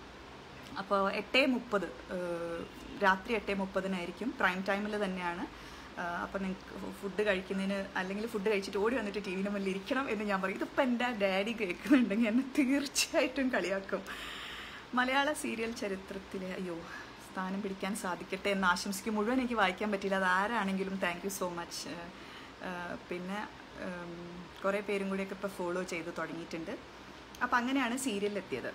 അപ്പോൾ എട്ട് മുപ്പത് രാത്രി എട്ട് മുപ്പതിനായിരിക്കും പ്രൈം ടൈമിൽ തന്നെയാണ് അപ്പോൾ നിങ്ങൾക്ക് ഫുഡ് കഴിക്കുന്നതിന് അല്ലെങ്കിൽ ഫുഡ് കഴിച്ചിട്ട് ഓടി വന്നിട്ട് ടി വിൻ്റെ മുന്നിൽ ഇരിക്കണം എന്ന് ഞാൻ പറയും ഇതിപ്പോൾ എൻ്റെ ഡാഡി കേൾക്കുന്നുണ്ടെങ്കിൽ എന്നെ തീർച്ചയായിട്ടും കളിയാക്കും മലയാള സീരിയൽ ചരിത്രത്തിലെ അയ്യോ സ്ഥാനം പിടിക്കാൻ സാധിക്കട്ടെ എന്ന് ആശംസിക്കും മുഴുവൻ എനിക്ക് വായിക്കാൻ പറ്റില്ല അത് ആരാണെങ്കിലും താങ്ക് യു സോ മച്ച് പിന്നെ ഉം, കുറേ പേരും കൂടിയൊക്കെ ഇപ്പോൾ ഫോളോ ചെയ്ത് തുടങ്ങിയിട്ടുണ്ട് അപ്പം അങ്ങനെയാണ് സീരിയലിലെത്തിയത്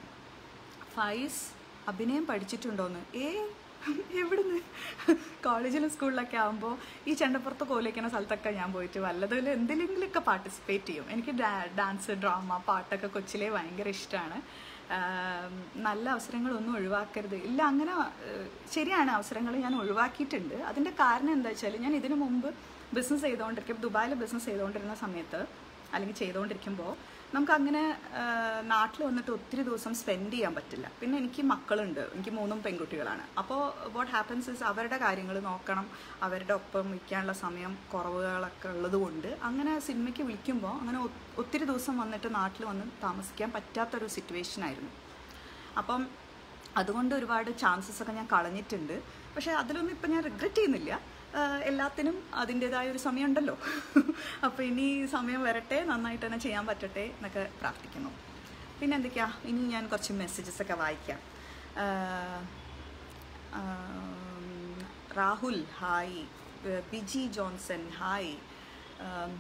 ഫൈസ് അഭിനയം പഠിച്ചിട്ടുണ്ടോന്ന് ഏ എവിടുന്ന് കോളേജിലും സ്കൂളിലൊക്കെ ആകുമ്പോൾ ഈ ചെണ്ടപ്പുറത്ത് കോലിക്കുന്ന സ്ഥലത്തൊക്കെ ഞാൻ പോയിട്ട് വല്ലതിൽ എന്തെങ്കിലുമൊക്കെ പാർട്ടിസിപ്പേറ്റ് ചെയ്യും എനിക്ക് ഡാൻസ് ഡ്രാമ പാട്ടൊക്കെ കൊച്ചിലെ ഭയങ്കര ഇഷ്ടമാണ് നല്ല അവസരങ്ങളൊന്നും ഒഴിവാക്കരുത് ഇല്ല അങ്ങനെ ഏഹ്, ശരിയാണ് അവസരങ്ങൾ ഞാൻ ഒഴിവാക്കിയിട്ടുണ്ട് അതിൻ്റെ കാരണം എന്താ വെച്ചാൽ ഞാൻ ഇതിനു മുമ്പ് ബിസിനസ് ചെയ്തുകൊണ്ടിരിക്കും ദുബായിൽ ബിസിനസ് ചെയ്തുകൊണ്ടിരുന്ന സമയത്ത് അല്ലെങ്കിൽ ചെയ്തുകൊണ്ടിരിക്കുമ്പോൾ നമുക്ക് അങ്ങനെ നാട്ടിൽ വന്നിട്ട് ഒത്തിരി ദിവസം സ്പെൻഡ് ചെയ്യാൻ പറ്റില്ല പിന്നെ എനിക്ക് മക്കളുണ്ട് എനിക്ക് മൂന്നും പെൺകുട്ടികളാണ് അപ്പോൾ വാട്ട് ഹാപ്പൻസ് ഇസ് അവരുടെ കാര്യങ്ങൾ നോക്കണം അവരുടെ ഒപ്പം നിൽക്കാനുള്ള സമയം കുറവുകളൊക്കെ ഉള്ളത് കൊണ്ട് അങ്ങനെ സിനിമയ്ക്ക് വിളിക്കുമ്പോൾ അങ്ങനെ ഒ- ഒത്തിരി ദിവസം വന്നിട്ട് നാട്ടിൽ വന്ന് താമസിക്കാൻ പറ്റാത്തൊരു സിറ്റുവേഷൻ ആയിരുന്നു അപ്പം അതുകൊണ്ട് ഒരുപാട് ചാൻസസ് ഒക്കെ ഞാൻ കളഞ്ഞിട്ടുണ്ട് പക്ഷേ അതിലൊന്നും ഇപ്പം ഞാൻ റിഗ്രറ്റ് ചെയ്യുന്നില്ല ആഹ് എല്ലാത്തിനും അതിൻ്റെതായ ഒരു സമയമുണ്ടല്ലോ അപ്പോൾ ഇനി സമയം വരട്ടെ നന്നായിട്ട് തന്നെ ചെയ്യാൻ പറ്റട്ടെ എന്നൊക്കെ പ്രാർത്ഥിക്കുന്നു പിന്നെ എന്തൊക്കെയാ ഇനി ഞാൻ കുറച്ച് മെസ്സേജസ് ഒക്കെ വായിക്കാം ആഹ് ആം, രാഹുൽ ഹായ് ഏഹ് ബിജി ജോൺസൺ ഹായ് ആം,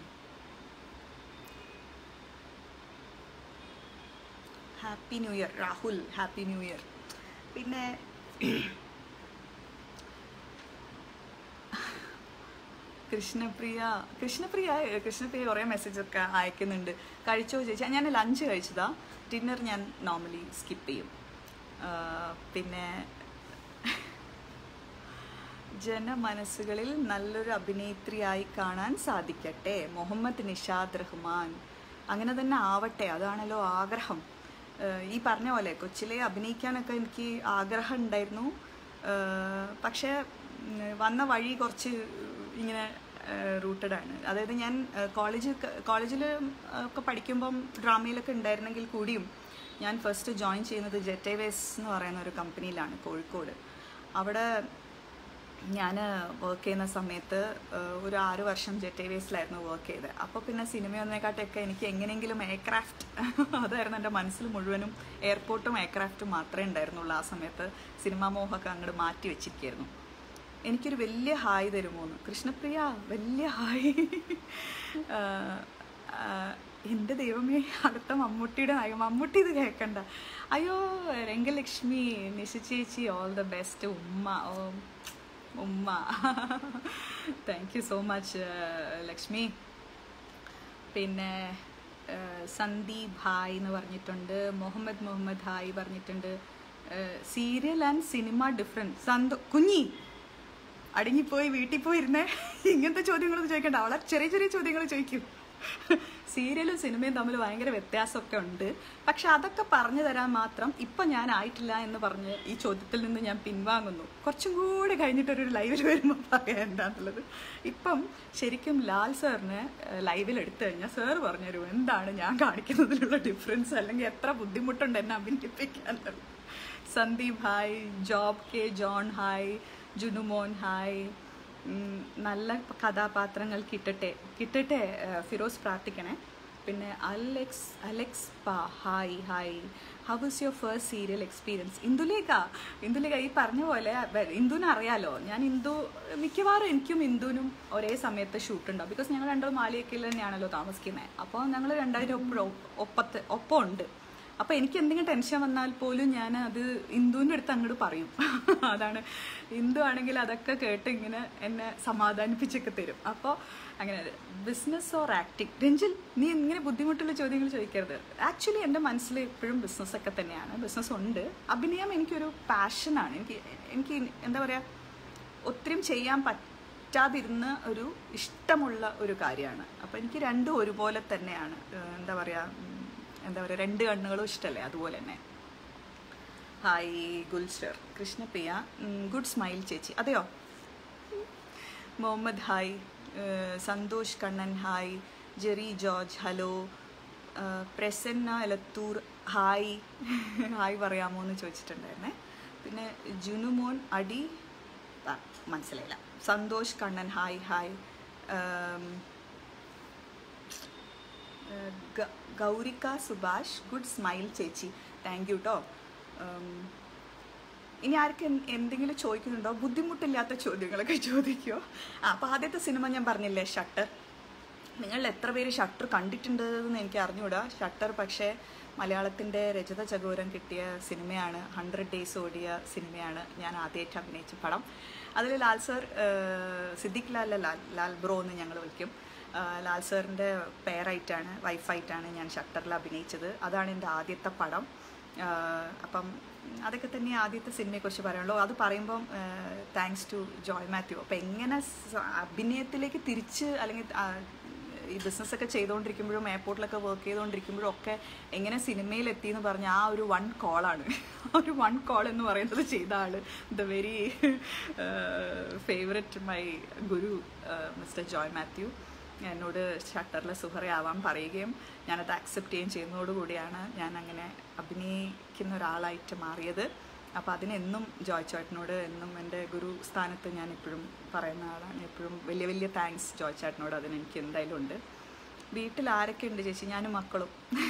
happy new year Rahul happy new year പിന്നെ കൃഷ്ണപ്രിയ കൃഷ്ണപ്രിയ കൃഷ്ണപ്രിയ കുറേ മെസ്സേജൊക്കെ അയക്കുന്നുണ്ട് കഴിച്ചോ ചോദിച്ചാൽ ഞാൻ ലഞ്ച് കഴിച്ചതാ ഡിന്നർ ഞാൻ നോർമലി സ്കിപ്പ് ചെയ്യും ആ, പിന്നെ ജനമനസ്സുകളിൽ നല്ലൊരു അഭിനേത്രിയായി കാണാൻ സാധിക്കട്ടെ മുഹമ്മദ് നിഷാദ് റഹ്മാൻ അങ്ങനെ തന്നെ ആവട്ടെ അതാണല്ലോ ആഗ്രഹം ഏഹ് ഈ പറഞ്ഞ പോലെ കൊച്ചിലെ അഭിനയിക്കാനൊക്കെ എനിക്ക് ആഗ്രഹം ഉണ്ടായിരുന്നു ഏഹ് പക്ഷേ ഉം, വന്ന വഴി കുറച്ച് ഇങ്ങനെ റൂട്ടഡ് ആണ് അതായത് ഞാൻ കോളേജ് കോളേജിൽ ഒക്കെ പഠിക്കുമ്പം ഡ്രാമയിലൊക്കെ ഉണ്ടായിരുന്നെങ്കിൽ കൂടിയും ഞാൻ ഫസ്റ്റ് ജോയിൻ ചെയ്യുന്നത് ജെറ്റേവേസ് എന്ന് പറയുന്ന ഒരു കമ്പനിയിലാണ് കോഴിക്കോട് അവിടെ ഞാൻ വർക്ക് ചെയ്യുന്ന സമയത്ത് ഏഹ്, ഒരു ആറ് വർഷം ജെറ്റ് വേസിലായിരുന്നു വർക്ക് ചെയ്തത് അപ്പോൾ പിന്നെ സിനിമയൊന്നേക്കാട്ടൊക്കെ എനിക്ക് എങ്ങനെയെങ്കിലും എയർക്രാഫ്റ്റ് അതായിരുന്നു എൻ്റെ മനസ്സിൽ മുഴുവനും എയർപോർട്ടും എയർക്രാഫ്റ്റും മാത്രമേ ഉണ്ടായിരുന്നുള്ളൂ ആ സമയത്ത് സിനിമാ മോഹമൊക്കെ അങ്ങോട്ട് മാറ്റി വെച്ചിരിക്കുകയായിരുന്നു എനിക്കൊരു വലിയ ഹായ് തരുമോന്ന് കൃഷ്ണപ്രിയ വലിയ ഹായ് ആ, ആ, എൻ്റെ ദൈവമേ അടുത്ത മമ്മൂട്ടിയുടെ നായകൻ മമ്മൂട്ടി ഇത് കേൾക്കണ്ട അയ്യോ രംഗലക്ഷ്മി നിശ ചേച്ചി ഓൾ ദ ബെസ്റ്റ് ഉമ്മ ഓ ഉമ്മ thank you so much Lakshmi പിന്നെ ആ, സന്ദീപ് ഹായ് എന്ന് പറഞ്ഞിട്ടുണ്ട് മുഹമ്മദ് മുഹമ്മദ് ഹായ് പറഞ്ഞിട്ടുണ്ട് സീരിയൽ ആൻഡ് സിനിമ ഡിഫറെൻറ്റ് സന്തോ കുഞ്ഞി അടങ്ങിപ്പോയി വീട്ടിൽ പോയി ഇരുന്നേ ഇങ്ങനത്തെ ചോദ്യങ്ങളൊന്നും ചോദിക്കണ്ട അവളെ ചെറിയ ചെറിയ ചോദ്യങ്ങൾ ചോദിക്കും സീരിയലും സിനിമയും തമ്മിൽ ഭയങ്കര വ്യത്യാസമൊക്കെ ഉണ്ട് പക്ഷെ അതൊക്കെ പറഞ്ഞു തരാൻ മാത്രം ഇപ്പം ഞാൻ ആയിട്ടില്ല എന്ന് പറഞ്ഞ് ഈ ചോദ്യത്തിൽ നിന്ന് ഞാൻ പിൻവാങ്ങുന്നു കുറച്ചും കൂടി കഴിഞ്ഞിട്ടൊരു ലൈവിൽ വരുമ്പോൾ പറയാം എന്താണെന്നുള്ളത് ഇപ്പം ശരിക്കും ലാൽ സാറിന് ലൈവിൽ എടുത്തു കഴിഞ്ഞാൽ സാർ പറഞ്ഞുതരും എന്താണ് ഞാൻ കാണിക്കുന്നതിലുള്ള ഡിഫറൻസ് അല്ലെങ്കിൽ എത്ര ബുദ്ധിമുട്ടുണ്ട് എന്നെ അഭിനയിപ്പിക്കാനുള്ളത് Sandeep hi Job K John hi Junumon hi ഉം, നല്ല കഥാപാത്രങ്ങൾ കിട്ടട്ടെ കിട്ടട്ടെ ഏഹ്, ഫിറോസ് പ്രാർത്ഥിക്കണേ പിന്നെ അലക്സ് അലക്സ് പാ hi hi how was your first serial experience Indulekha Indulekha ഈ പറഞ്ഞ പോലെ വെ- ഇന്ദുവിനെ അറിയാലോ ഞാൻ ഇന്ദു മിക്കവാറും എനിക്കും ഇന്ദുവിനും ഒരേ സമയത്ത് ഷൂട്ട് ഉണ്ടാവും ബിക്കോസ് ഞങ്ങൾ രണ്ടും മാലിയക്കയിൽ തന്നെയാണല്ലോ താമസിക്കുന്നത് അപ്പോൾ ഞങ്ങൾ രണ്ടായിരം ഒപ്പം ഒപ്പത്ത് ഒപ്പം ഉണ്ട് അപ്പോൾ എനിക്ക് എന്തെങ്കിലും ടെൻഷൻ വന്നാൽ പോലും ഞാൻ അത് ഇന്ദുവിൻ്റെ അടുത്ത് അങ്ങോട്ട് പറയും അതാണ് ഇന്ദു ആണെങ്കിൽ അതൊക്കെ കേട്ട് ഇങ്ങനെ എന്നെ സമാധാനിപ്പിച്ചൊക്കെ തരും അപ്പോൾ അങ്ങനെ ബിസിനസ് ഓർ ആക്ടിങ് രഞ്ജിൽ നീ ഇങ്ങനെ ബുദ്ധിമുട്ടുള്ള ചോദ്യങ്ങൾ ചോദിക്കരുത് ആക്ച്വലി എൻ്റെ മനസ്സിൽ ഇപ്പോഴും ബിസിനസ്സൊക്കെ തന്നെയാണ് ബിസിനസ് ഉണ്ട് അഭിനയം എനിക്കൊരു പാഷനാണ് എനിക്ക് എനിക്ക് എന്താ പറയുക ഒത്തിരിയും ചെയ്യാൻ പറ്റാതിരുന്ന ഒരു ഇഷ്ടമുള്ള ഒരു കാര്യമാണ് അപ്പോൾ എനിക്ക് രണ്ടും ഒരുപോലെ തന്നെയാണ് ഏഹ് എന്താ പറയുക ഉം, എന്താ പറയുക രണ്ട് കണ്ണുകളും ഇഷ്ടമല്ലേ അതുപോലെ തന്നെ ഹായ് ഗുൽസ്റ്റർ കൃഷ്ണപ്രിയ ഗുഡ് സ്മൈൽ ചേച്ചി അതെയോ മുഹമ്മദ് ഹായ് ഏഹ് Santhosh Kannan hi Jerry George hello ഏഹ് പ്രസന്ന എലത്തൂർ ഹായ് ഹായ് പറയാമോ എന്ന് ചോദിച്ചിട്ടുണ്ടായിരുന്നേ പിന്നെ ജുനുമോൻ അടി ആ, മനസ്സിലായില്ല സന്തോഷ് കണ്ണൻ ഹായ് ഹായ് ഏം, ഏഹ് ഗ- ഗൗരിക സുഭാഷ് ഗുഡ് സ്മൈൽ ചേച്ചി താങ്ക് യു കേട്ടോ ഇനി ആർക്ക് എന്ത് എന്തെങ്കിലും ചോദിക്കുന്നുണ്ടോ ബുദ്ധിമുട്ടില്ലാത്ത ചോദ്യങ്ങളൊക്കെ ചോദിക്കുമോ ആ അപ്പോൾ ആദ്യത്തെ സിനിമ ഞാൻ പറഞ്ഞില്ലേ ഷട്ടർ നിങ്ങൾ എത്ര പേര് ഷട്ടർ കണ്ടിട്ടുണ്ട് എന്ന് എനിക്ക് അറിഞ്ഞുകൂടാ ഷട്ടർ പക്ഷേ മലയാളത്തിൻ്റെ രജത ചകോരം കിട്ടിയ സിനിമയാണ് ഹൺഡ്രഡ് ഡേയ്സ് ഓടിയ സിനിമയാണ് ഞാൻ ആദ്യമായിട്ട് അഭിനയിച്ച പടം അതിൽ ലാൽ സർ സിദ്ദിഖ് ലാൽ ലാൽ ലാൽ ബ്രോ എന്ന് ഞങ്ങൾ വിളിക്കും ആ, ലാൽ സാറിൻ്റെ പെയറായിട്ടാണ് വൈഫായിട്ടാണ് ഞാൻ ഷട്ടറിൽ അഭിനയിച്ചത് അതാണ് എൻ്റെ ആദ്യത്തെ പടം ആ, അപ്പം അതൊക്കെ തന്നെ ആദ്യത്തെ സിനിമയെക്കുറിച്ച് പറയാനുള്ളൂ അത് പറയുമ്പം താങ്ക്സ് ടു ജോയ് മാത്യു അപ്പം എങ്ങനെ സ- അഭിനയത്തിലേക്ക് തിരിച്ച് അല്ലെങ്കിൽ ആ, ഈ ബിസിനസ്സൊക്കെ ചെയ്തുകൊണ്ടിരിക്കുമ്പോഴും എയർപോർട്ടിലൊക്കെ വർക്ക് ചെയ്തുകൊണ്ടിരിക്കുമ്പോഴും ഒക്കെ എങ്ങനെ സിനിമയിലെത്തി എന്ന് പറഞ്ഞ ആ ഒരു വൺ കോളാണ് ഒരു വൺ കോൾ എന്ന് പറയുന്നത് ചെയ്ത ആൾ the very favourite my guru mister Joy Mathew എന്നോട് ഷട്ടറിലെ സുഹറയാവാൻ പറയുകയും ഞാനത് അക്സെപ്റ്റ് ചെയ്യുകയും ചെയ്യുന്നതോടുകൂടിയാണ് ഞാൻ അങ്ങനെ അഭിനയിക്കുന്ന ഒരാളായിട്ട് മാറിയത് അപ്പോൾ അതിനെന്നും ജോയ് ചേട്ടനോട് എന്നും എൻ്റെ ഗുരു സ്ഥാനത്ത് ഞാൻ എപ്പോഴും പറയുന്ന ആളാണ് എപ്പോഴും വലിയ വലിയ താങ്ക്സ് ജോയ് ചേട്ടനോട് അതിന് എനിക്ക് എന്തായാലും ഉണ്ട് വീട്ടിൽ ആരൊക്കെ ഉണ്ട് ചേച്ചി ഞാനും മക്കളും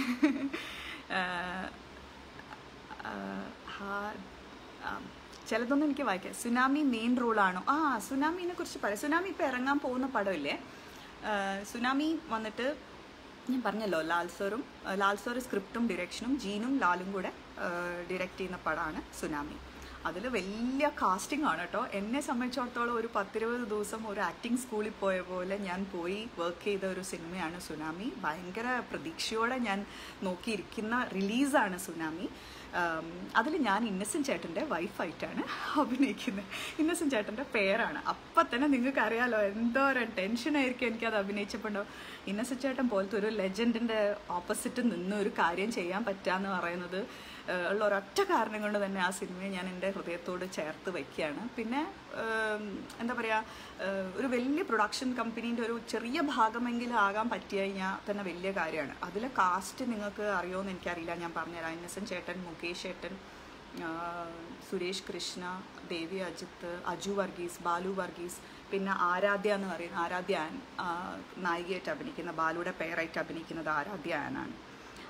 ആഹ് ആഹ് ഹാ- ആം, ചിലതൊന്നും എനിക്ക് വായിക്കാം സുനാമി മെയിൻ റോളാണോ ആ സുനാമിനെ കുറിച്ച് പറയാം സുനാമി ഇപ്പോൾ ഇറങ്ങാൻ പോകുന്ന പടമില്ലേ ആഹ് സുനാമി വന്നിട്ട് ഞാൻ പറഞ്ഞല്ലോ ലാൽ സാറും ആഹ് ലാൽ സാറ് സ്ക്രിപ്റ്റും ഡിറക്ഷനും ജീനും ലാലും കൂടെ ഡിറക്റ്റ് ചെയ്യുന്ന പടമാണ് സുനാമി അതിൽ വലിയ കാസ്റ്റിംഗ് ആണ് കേട്ടോ എന്നെ സംബന്ധിച്ചിടത്തോളം ഒരു പത്തിരുപത് ദിവസം ഒരു ആക്ടിങ് സ്കൂളിൽ പോയ പോലെ ഞാൻ പോയി വർക്ക് ചെയ്ത ഒരു സിനിമയാണ് സുനാമി ഭയങ്കര പ്രതീക്ഷയോടെ ഞാൻ നോക്കിയിരിക്കുന്ന റിലീസാണ് സുനാമി അതിൽ ഞാൻ ഇന്നസെൻറ്റ് ചേട്ടൻ്റെ വൈഫായിട്ടാണ് അഭിനയിക്കുന്നത് ഇന്നസെൻറ്റ് ചേട്ടൻ്റെ പേരാണ് അപ്പം തന്നെ നിങ്ങൾക്ക് അറിയാലോ എന്തോരം ടെൻഷനായിരിക്കും എനിക്കത് അഭിനയിച്ചപ്പോൾ ഉണ്ടാവും ഇന്നസെൻറ്റ് ചേട്ടൻ പോലത്തെ ഒരു ലെജൻഡിൻ്റെ ഓപ്പോസിറ്റ് നിന്ന് ഒരു കാര്യം ചെയ്യാൻ പറ്റുക പറയുന്നത് ഏഹ് ഉള്ള ഒരൊറ്റ കാരണം കൊണ്ട് തന്നെ ആ സിനിമയെ ഞാൻ എൻ്റെ ഹൃദയത്തോട് ചേർത്ത് വയ്ക്കുകയാണ് പിന്നെ ഏം, എന്താ പറയുക ഒരു വലിയ പ്രൊഡക്ഷൻ കമ്പനീൻ്റെ ഒരു ചെറിയ ഭാഗമെങ്കിലും ആകാൻ പറ്റി കഴിഞ്ഞാൽ തന്നെ വലിയ കാര്യമാണ് അതിലെ കാസ്റ്റ് നിങ്ങൾക്ക് അറിയുമോ എനിക്കറിയില്ല ഞാൻ പറഞ്ഞുതരാം ഇന്നസെൻറ്റ് ചേട്ടൻ മുകേഷ് ചേട്ടൻ ആ, സുരേഷ് കൃഷ്ണ ദേവി അജിത്ത് അജു വർഗീസ് ബാലു വർഗീസ് പിന്നെ ആരാധ്യ എന്ന് പറയുന്ന ആരാധ്യ ആൻ ആ, നായികയായിട്ട് അഭിനയിക്കുന്ന ബാലുയുടെ പേരായിട്ട് അഭിനയിക്കുന്നത് ആരാധ്യ ആനാണ്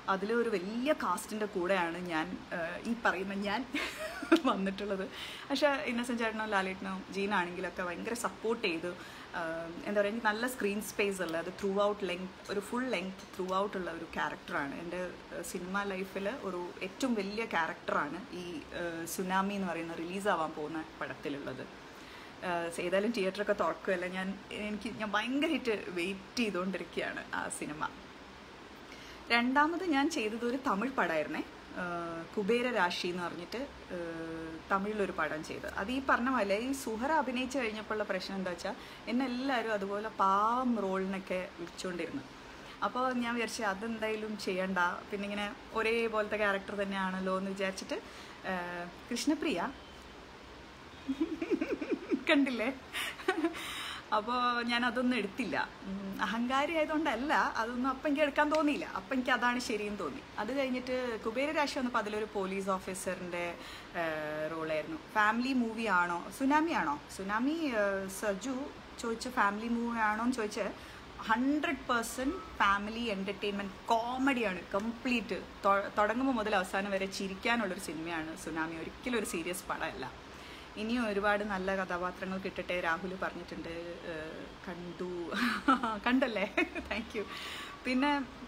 അതിൽ ഒരു വലിയ കാസ്റ്റിൻ്റെ കൂടെയാണ് ഞാൻ ഏഹ്, ഈ പറയുന്ന ഞാൻ വന്നിട്ടുള്ളത് പക്ഷേ ഇന്നസെൻറ്റ് ചേട്ടനോ ലാലേട്ടനോ ജീനാണെങ്കിലൊക്കെ ഭയങ്കര സപ്പോർട്ട് ചെയ്തു ആഹ്, എന്താ പറയുക എനിക്ക് നല്ല സ്ക്രീൻ സ്പേസ് ഉള്ള അത് ത്രൂ ഔട്ട് ലെങ്ത് ഒരു ഫുൾ ലെങ്ത് ത്രൂ ഔട്ട് ഉള്ള ഒരു ക്യാരക്ടറാണ് എൻ്റെ സിനിമ ലൈഫിൽ ഒരു ഏറ്റവും വലിയ ക്യാരക്ടറാണ് ഈ ഏഹ്, സുനാമി എന്ന് പറയുന്ന റിലീസാവാൻ പോകുന്ന പടത്തിലുള്ളത് ആഹ് ഏതായാലും തിയേറ്ററൊക്കെ തുറക്കുമല്ല ഞാൻ എനിക്ക് ഞാൻ ഭയങ്കരമായിട്ട് വെയിറ്റ് ചെയ്തുകൊണ്ടിരിക്കുകയാണ് ആ സിനിമ രണ്ടാമത് ഞാൻ ചെയ്തത് ഒരു തമിഴ് പടമായിരുന്നേ ആഹ് കുബേര രാശി എന്ന് പറഞ്ഞിട്ട് ആഹ് തമിഴിലൊരു പടം ചെയ്ത് അത് ഈ പറഞ്ഞ പോലെ ഈ സുഹറ അഭിനയിച്ച് കഴിഞ്ഞപ്പോഴുള്ള പ്രശ്നം എന്താ വെച്ചാൽ എന്നെ എല്ലാവരും അതുപോലെ പാവം റോളിനൊക്കെ വിളിച്ചുകൊണ്ടിരുന്നു അപ്പോൾ ഞാൻ വിചാരിച്ചു അതെന്തായാലും ചെയ്യണ്ട പിന്നെ ഇങ്ങനെ ഒരേപോലത്തെ ക്യാരക്ടർ തന്നെയാണല്ലോ എന്ന് വിചാരിച്ചിട്ട് ആഹ് കൃഷ്ണപ്രിയ കണ്ടില്ലേ അപ്പോൾ ഞാൻ അതൊന്നും എടുത്തില്ല ഉം, അഹങ്കാരി ആയതുകൊണ്ടല്ല അതൊന്നും അപ്പം എനിക്ക് എടുക്കാൻ തോന്നിയില്ല അപ്പം എനിക്ക് അതാണ് ശരിയെന്ന് തോന്നി അത് കഴിഞ്ഞിട്ട് കുബേര രാശി വന്നപ്പോൾ അതിലൊരു പോലീസ് ഓഫീസറിൻ്റെ റോളായിരുന്നു ഫാമിലി മൂവി ആണോ സുനാമി ആണോ സുനാമി ഏഹ്, സജു ചോദിച്ച ഫാമിലി മൂവി ആണോ എന്ന് ചോദിച്ച് ഹൺഡ്രഡ് പേഴ്സൻറ്റ് ഫാമിലി എൻ്റർടൈൻമെൻറ്റ് കോമഡിയാണ് കംപ്ലീറ്റ് തുടങ്ങുമ്പോൾ മുതൽ അവസാനം വരെ ചിരിക്കാനുള്ളൊരു സിനിമയാണ് സുനാമി ഒരിക്കലും ഒരു സീരിയസ് പടമല്ല ഇനിയും ഒരുപാട് നല്ല കഥാപാത്രങ്ങൾ കിട്ടട്ടെ രാഹുൽ പറഞ്ഞിട്ടുണ്ട് ഏഹ് കണ്ടു കണ്ടല്ലേ താങ്ക് യു പിന്നെ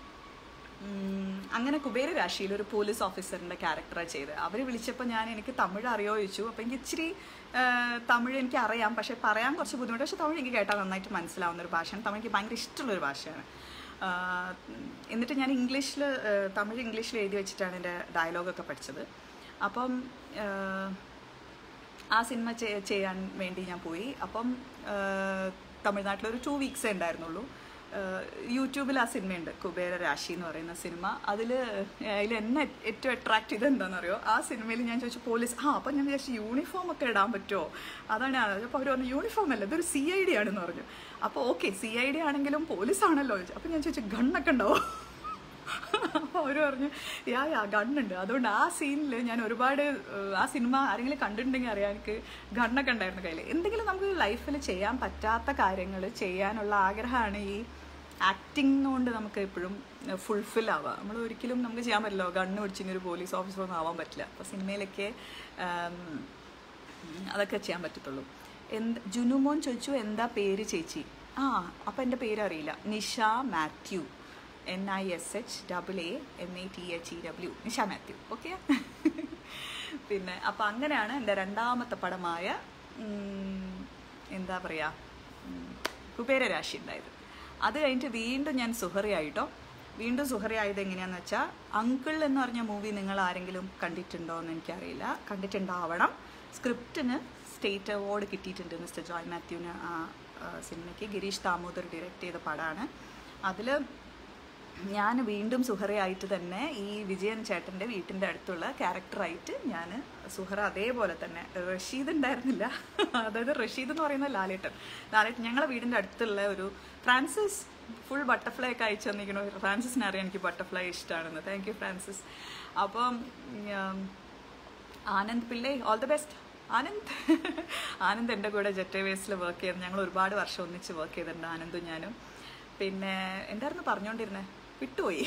ഉം, അങ്ങനെ കുബേര രാശിയിൽ ഒരു പോലീസ് ഓഫീസറിൻ്റെ ക്യാരക്ടറാണ് ചെയ്ത് അവർ വിളിച്ചപ്പോൾ ഞാൻ എനിക്ക് തമിഴ് അറിയോ ചോദിച്ചു അപ്പോൾ എനിക്ക് ഇച്ചിരി ഏഹ്, തമിഴ് എനിക്ക് അറിയാം പക്ഷേ പറയാൻ കുറച്ച് ബുദ്ധിമുട്ട് പക്ഷേ തമിഴ് എനിക്ക് കേട്ടാൽ നന്നായിട്ട് മനസ്സിലാവുന്ന ഒരു ഭാഷയാണ് തമിഴ് എനിക്ക് ഭയങ്കര ഇഷ്ടമുള്ളൊരു ഭാഷയാണ് ആഹ്, എന്നിട്ട് ഞാൻ ഇംഗ്ലീഷിൽ തമിഴ് ഇംഗ്ലീഷിൽ എഴുതി വെച്ചിട്ടാണ് എൻ്റെ ഡയലോഗൊക്കെ പഠിച്ചത് അപ്പം ഏഹ്, ആ സിനിമ ചെ- ചെയ്യാൻ വേണ്ടി ഞാൻ പോയി അപ്പം ആഹ്, തമിഴ്നാട്ടിലൊരു ടു വീക്സേ ഉണ്ടായിരുന്നുള്ളൂ ആഹ്, യൂട്യൂബിൽ ആ സിനിമയുണ്ട് കുബേര രാശി എന്ന് പറയുന്ന സിനിമ അതിൽ അതിൽ എന്നെ ഏറ്റവും അട്രാക്ട് ചെയ്തത് എന്താണെന്നറിയോ ആ സിനിമയിൽ ഞാൻ ചോദിച്ചു പോലീസ് ആ അപ്പം ഞാൻ വിചാരിച്ചു യൂണിഫോം ഒക്കെ ഇടാൻ പറ്റുമോ അതാണ് അപ്പോൾ അവർ പറഞ്ഞു യൂണിഫോം അല്ല ഇതൊരു സി ഐ ഡി ആണെന്ന് പറഞ്ഞു അപ്പോൾ ഓക്കെ സി ഐ ഡി ആണെങ്കിലും പോലീസ് ആണല്ലോ ചോദിച്ചു അപ്പോൾ ഞാൻ ചോദിച്ചു ഗണ്ണൊക്കെ ഉണ്ടാവോ അപ്പോൾ അവർ പറഞ്ഞു യാ യാ ഗണ്ണുണ്ട് അതുകൊണ്ട് ആ സീനിൽ ഞാൻ ഒരുപാട് ഏഹ്, ആ സിനിമ ആരെങ്കിലും കണ്ടിട്ടുണ്ടെങ്കിൽ അറിയാം എനിക്ക് ഗണ്ണൊക്കെ ഉണ്ടായിരുന്നു കയ്യിൽ എന്തെങ്കിലും നമുക്ക് ലൈഫിൽ ചെയ്യാൻ പറ്റാത്ത കാര്യങ്ങൾ ചെയ്യാനുള്ള ആഗ്രഹമാണ് ഈ ആക്ടിങ് കൊണ്ട് നമുക്ക് എപ്പോഴും ഫുൾഫിൽ ആവുക നമ്മൾ ഒരിക്കലും നമുക്ക് ചെയ്യാൻ പറ്റില്ല ഗണ്ണ് പിടിച്ചിങ്ങനെ ഒരു പോലീസ് ഓഫീസറൊന്നും ആവാൻ പറ്റില്ല അപ്പോൾ സിനിമയിലൊക്കെ ആം, അതൊക്കെ ചെയ്യാൻ പറ്റത്തുള്ളൂ എന്ത് ജുനുമോൻ ചോദിച്ചു എന്താ പേര് ചേച്ചി ആ അപ്പം എൻ്റെ പേര് അറിയില്ല Nisha Mathew N I S H double A M A T H E W Nisha Mathew okay പിന്നെ അപ്പം അങ്ങനെയാണ് എൻ്റെ രണ്ടാമത്തെ പടമായ ഉം, എന്താ പറയുക കുബേര രാശി ഉണ്ടായത് അത് കഴിഞ്ഞിട്ട് വീണ്ടും ഞാൻ സുഹറിയായിട്ടോ വീണ്ടും സുഹറിയായത് എങ്ങനെയാണെന്ന് വെച്ചാൽ അങ്കിൾ എന്ന് പറഞ്ഞ മൂവി നിങ്ങൾ ആരെങ്കിലും കണ്ടിട്ടുണ്ടോ എന്ന് എനിക്കറിയില്ല കണ്ടിട്ടുണ്ടാവണം സ്ക്രിപ്റ്റിന് സ്റ്റേറ്റ് അവാർഡ് കിട്ടിയിട്ടുണ്ട് മിസ്റ്റർ ജോയ് മാത്യുവിന് ആ ആ, സിനിമയ്ക്ക് ഗിരീഷ് ദാമോദർ ഡയറക്റ്റ് ചെയ്ത പടമാണ് അതിൽ ഞാൻ വീണ്ടും സുഹറയായിട്ട് തന്നെ ഈ വിജയൻ ചേട്ടൻ്റെ വീട്ടിൻ്റെ അടുത്തുള്ള ക്യാരക്ടറായിട്ട് ഞാൻ സുഹറ അതേപോലെ തന്നെ റഷീദ് ഉണ്ടായിരുന്നില്ല അതായത് റഷീദ് എന്ന് പറയുന്ന ലാലേട്ടൻ ലാലേട്ടൻ ഞങ്ങളെ വീടിൻ്റെ അടുത്തുള്ള ഒരു ഫ്രാൻസിസ് ഫുൾ ബട്ടർഫ്ലൈ ഒക്കെ അയച്ചു തന്നിരിക്കണു ഫ്രാൻസിസിനെ അറിയാം എനിക്ക് ബട്ടർഫ്ലൈ ഇഷ്ടമാണെന്ന് താങ്ക് യു ഫ്രാൻസിസ് അപ്പം ഉം, Anand Pillai all the best Anand Anand എൻ്റെ കൂടെ ജെറ്റ് വേസിൽ വർക്ക് ചെയ്ത് ഞങ്ങൾ ഒരുപാട് വർഷം ഒന്നിച്ച് വർക്ക് ചെയ്തിട്ടുണ്ട് ആനന്ദും ഞാനും പിന്നെ എന്തായിരുന്നു പറഞ്ഞുകൊണ്ടിരുന്നത് വിട്ടുപോയി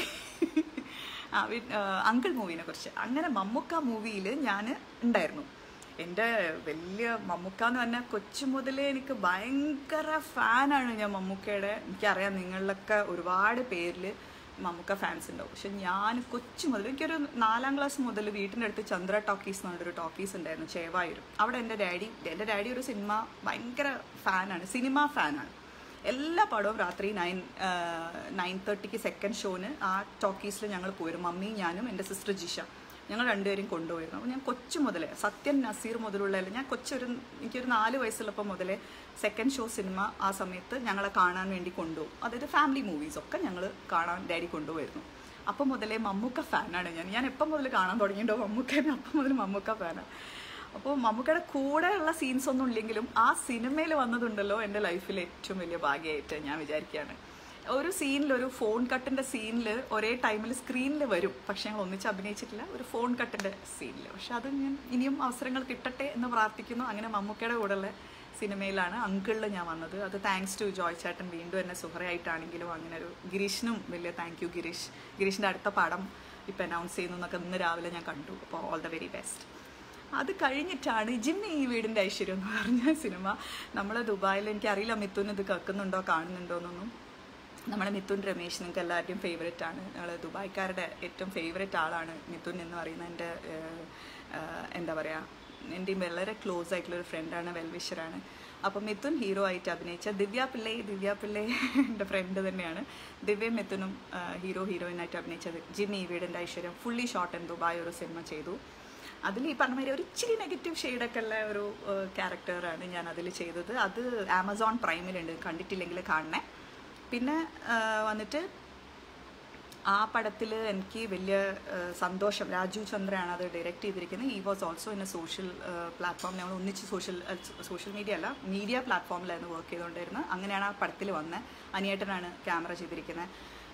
ആ വി- ആ, അങ്കിൾ മൂവിനെ കുറിച്ച് അങ്ങനെ മമ്മൂക്ക മൂവിയിൽ ഞാൻ ഉണ്ടായിരുന്നു എൻ്റെ വലിയ മമ്മൂക്ക എന്ന് പറഞ്ഞാൽ കൊച്ചു മുതലേ എനിക്ക് ഭയങ്കര ഫാനാണ് ഞാൻ മമ്മൂക്കയുടെ എനിക്കറിയാം നിങ്ങളിലൊക്കെ ഒരുപാട് പേരിൽ മമ്മൂക്ക ഫാൻസ് ഉണ്ടാവും പക്ഷെ ഞാൻ കൊച്ചു മുതൽ എനിക്കൊരു നാലാം ക്ലാസ് മുതൽ വീട്ടിൻ്റെ അടുത്ത് ചന്ദ്ര ടോക്കീസ് എന്ന് പറഞ്ഞൊരു ടോക്കീസ് ഉണ്ടായിരുന്നു ചേവായൂരും അവിടെ എൻ്റെ ഡാഡി എൻ്റെ ഡാഡി ഒരു സിനിമ ഭയങ്കര ഫാനാണ് സിനിമ ഫാനാണ് എല്ലാ പടവും രാത്രി നയൻ നയൻ തേർട്ടിക്ക് സെക്കൻഡ് ഷോന് ആ ടോക്കീസിൽ ഞങ്ങൾ പോയിരുന്നു മമ്മിയും ഞാനും എൻ്റെ സിസ്റ്റർ ജിഷ ഞങ്ങൾ രണ്ടുപേരും കൊണ്ടുപോയിരുന്നു അപ്പോൾ ഞാൻ കൊച്ചു മുതലേ സത്യൻ നസീർ മുതലുള്ള ഞാൻ കൊച്ചൊരു എനിക്കൊരു നാല് വയസ്സുള്ളപ്പോൾ മുതലേ സെക്കൻഡ് ഷോ സിനിമ ആ സമയത്ത് ഞങ്ങളെ കാണാൻ വേണ്ടി കൊണ്ടുപോകും അതായത് ഫാമിലി മൂവീസൊക്കെ ഞങ്ങൾ കാണാൻ ഡാഡി കൊണ്ടുപോയിരുന്നു അപ്പം മുതലേ മമ്മൂക്ക ഫാനാണ് ഞാൻ ഞാൻ എപ്പം മുതൽ കാണാൻ തുടങ്ങിയിട്ടുണ്ടോ മമ്മൂക്കേനെ അപ്പം മുതൽ മമ്മൂക്ക ഫാനാണ് അപ്പോൾ മമ്മൂക്കയുടെ കൂടെയുള്ള സീൻസ് ഒന്നും ഇല്ലെങ്കിലും ആ സിനിമയിൽ വന്നതുണ്ടല്ലോ എൻ്റെ ലൈഫിൽ ഏറ്റവും വലിയ ഭാഗ്യമായിട്ട് ഞാൻ വിചാരിക്കുകയാണ് ഒരു സീനിൽ ഒരു ഫോൺ കട്ടിൻ്റെ സീനിൽ ഒരേ ടൈമിൽ സ്ക്രീനിൽ വരും പക്ഷെ ഞങ്ങൾ ഒന്നിച്ച് അഭിനയിച്ചിട്ടില്ല ഒരു ഫോൺ കട്ടിൻ്റെ സീനിൽ പക്ഷെ അത് ഞാൻ ഇനിയും അവസരങ്ങൾ കിട്ടട്ടെ എന്ന് പ്രാർത്ഥിക്കുന്നു അങ്ങനെ മമ്മൂക്കയുടെ കൂടെയുള്ള സിനിമയിലാണ് അങ്കിളിൽ ഞാൻ വന്നത് അത് താങ്ക്സ് ടു ജോയ് ചേട്ടൻ വീണ്ടും എന്നെ സുഹറയായിട്ടാണെങ്കിലും അങ്ങനെ ഒരു ഗിരീഷിനും വലിയ താങ്ക് യു ഗിരീഷ് ഗിരീഷിൻ്റെ അടുത്ത പടം ഇപ്പം അനൗൺസ് ചെയ്യുന്നു എന്നൊക്കെ ഇന്ന് രാവിലെ ഞാൻ കണ്ടു അപ്പോൾ ഓൾ ദ വെരി ബെസ്റ്റ് അത് കഴിഞ്ഞിട്ടാണ് ജിമ്മി ഈ വീടിൻ്റെ ഐശ്വര്യം എന്ന് പറഞ്ഞ സിനിമ നമ്മൾ ദുബായിൽ എനിക്കറിയില്ല മിഥുൻ ഇത് കേൾക്കുന്നുണ്ടോ കാണുന്നുണ്ടോ എന്നൊന്നും നമ്മുടെ മിഥുൻ രമേശ് നിങ്ങൾക്ക് എല്ലാവരുടെയും ഫേവറേറ്റ് ആണ് ഞങ്ങൾ ദുബായ്ക്കാരുടെ ഏറ്റവും ഫേവറേറ്റ് ആളാണ് മിഥുൻ എന്ന് പറയുന്ന എൻ്റെ ഏഹ്, ഏഹ്, എന്താ പറയുക എൻ്റെയും വളരെ ക്ലോസ് ആയിട്ടുള്ള ഒരു ഫ്രണ്ടാണ് വെൽവിഷറാണ് അപ്പോൾ മിഥുൻ ഹീറോ ആയിട്ട് അഭിനയിച്ച ദിവ്യ പിള്ളൈ ദിവ്യ പിള്ളൈ എൻ്റെ ഫ്രണ്ട് തന്നെയാണ് ദിവ്യ മിഥുനും ഹീറോ ഹീറോയിനായിട്ട് അഭിനയിച്ചത് ജിമ്മി ഈ വീടിൻ്റെ ഐശ്വര്യം ഫുള്ളി ഷോർട്ട് ആൻഡ് ദുബായ് ഒരു സിനിമ ചെയ്തു അതിൽ ഈ പറഞ്ഞ മാതിരി ഒരു ഇച്ചിരി നെഗറ്റീവ് ഷെയ്ഡൊക്കെ ഉള്ള ഒരു ക്യാരക്ടറാണ് ഞാൻ അതിൽ ചെയ്തത് അത് ആമസോൺ പ്രൈമിലുണ്ട് കണ്ടിട്ടില്ലെങ്കിൽ കാണണേ പിന്നെ ആ, വന്നിട്ട് ആ പടത്തിൽ എനിക്ക് വലിയ ആ, സന്തോഷം രാജു ചന്ദ്രയാണ് അത് ഡയറക്റ്റ് ചെയ്തിരിക്കുന്നത് ഈ was also in a social platform ഞങ്ങൾ ഒന്നിച്ച് സോഷ്യൽ സോഷ്യൽ മീഡിയ അല്ല മീഡിയ പ്ലാറ്റ്ഫോമിലായിരുന്നു വർക്ക് ചെയ്തുകൊണ്ടിരുന്നത് അങ്ങനെയാണ് ആ പടത്തിൽ വന്നത് അനിയേട്ടനാണ് ക്യാമറ ചെയ്തിരിക്കുന്നത്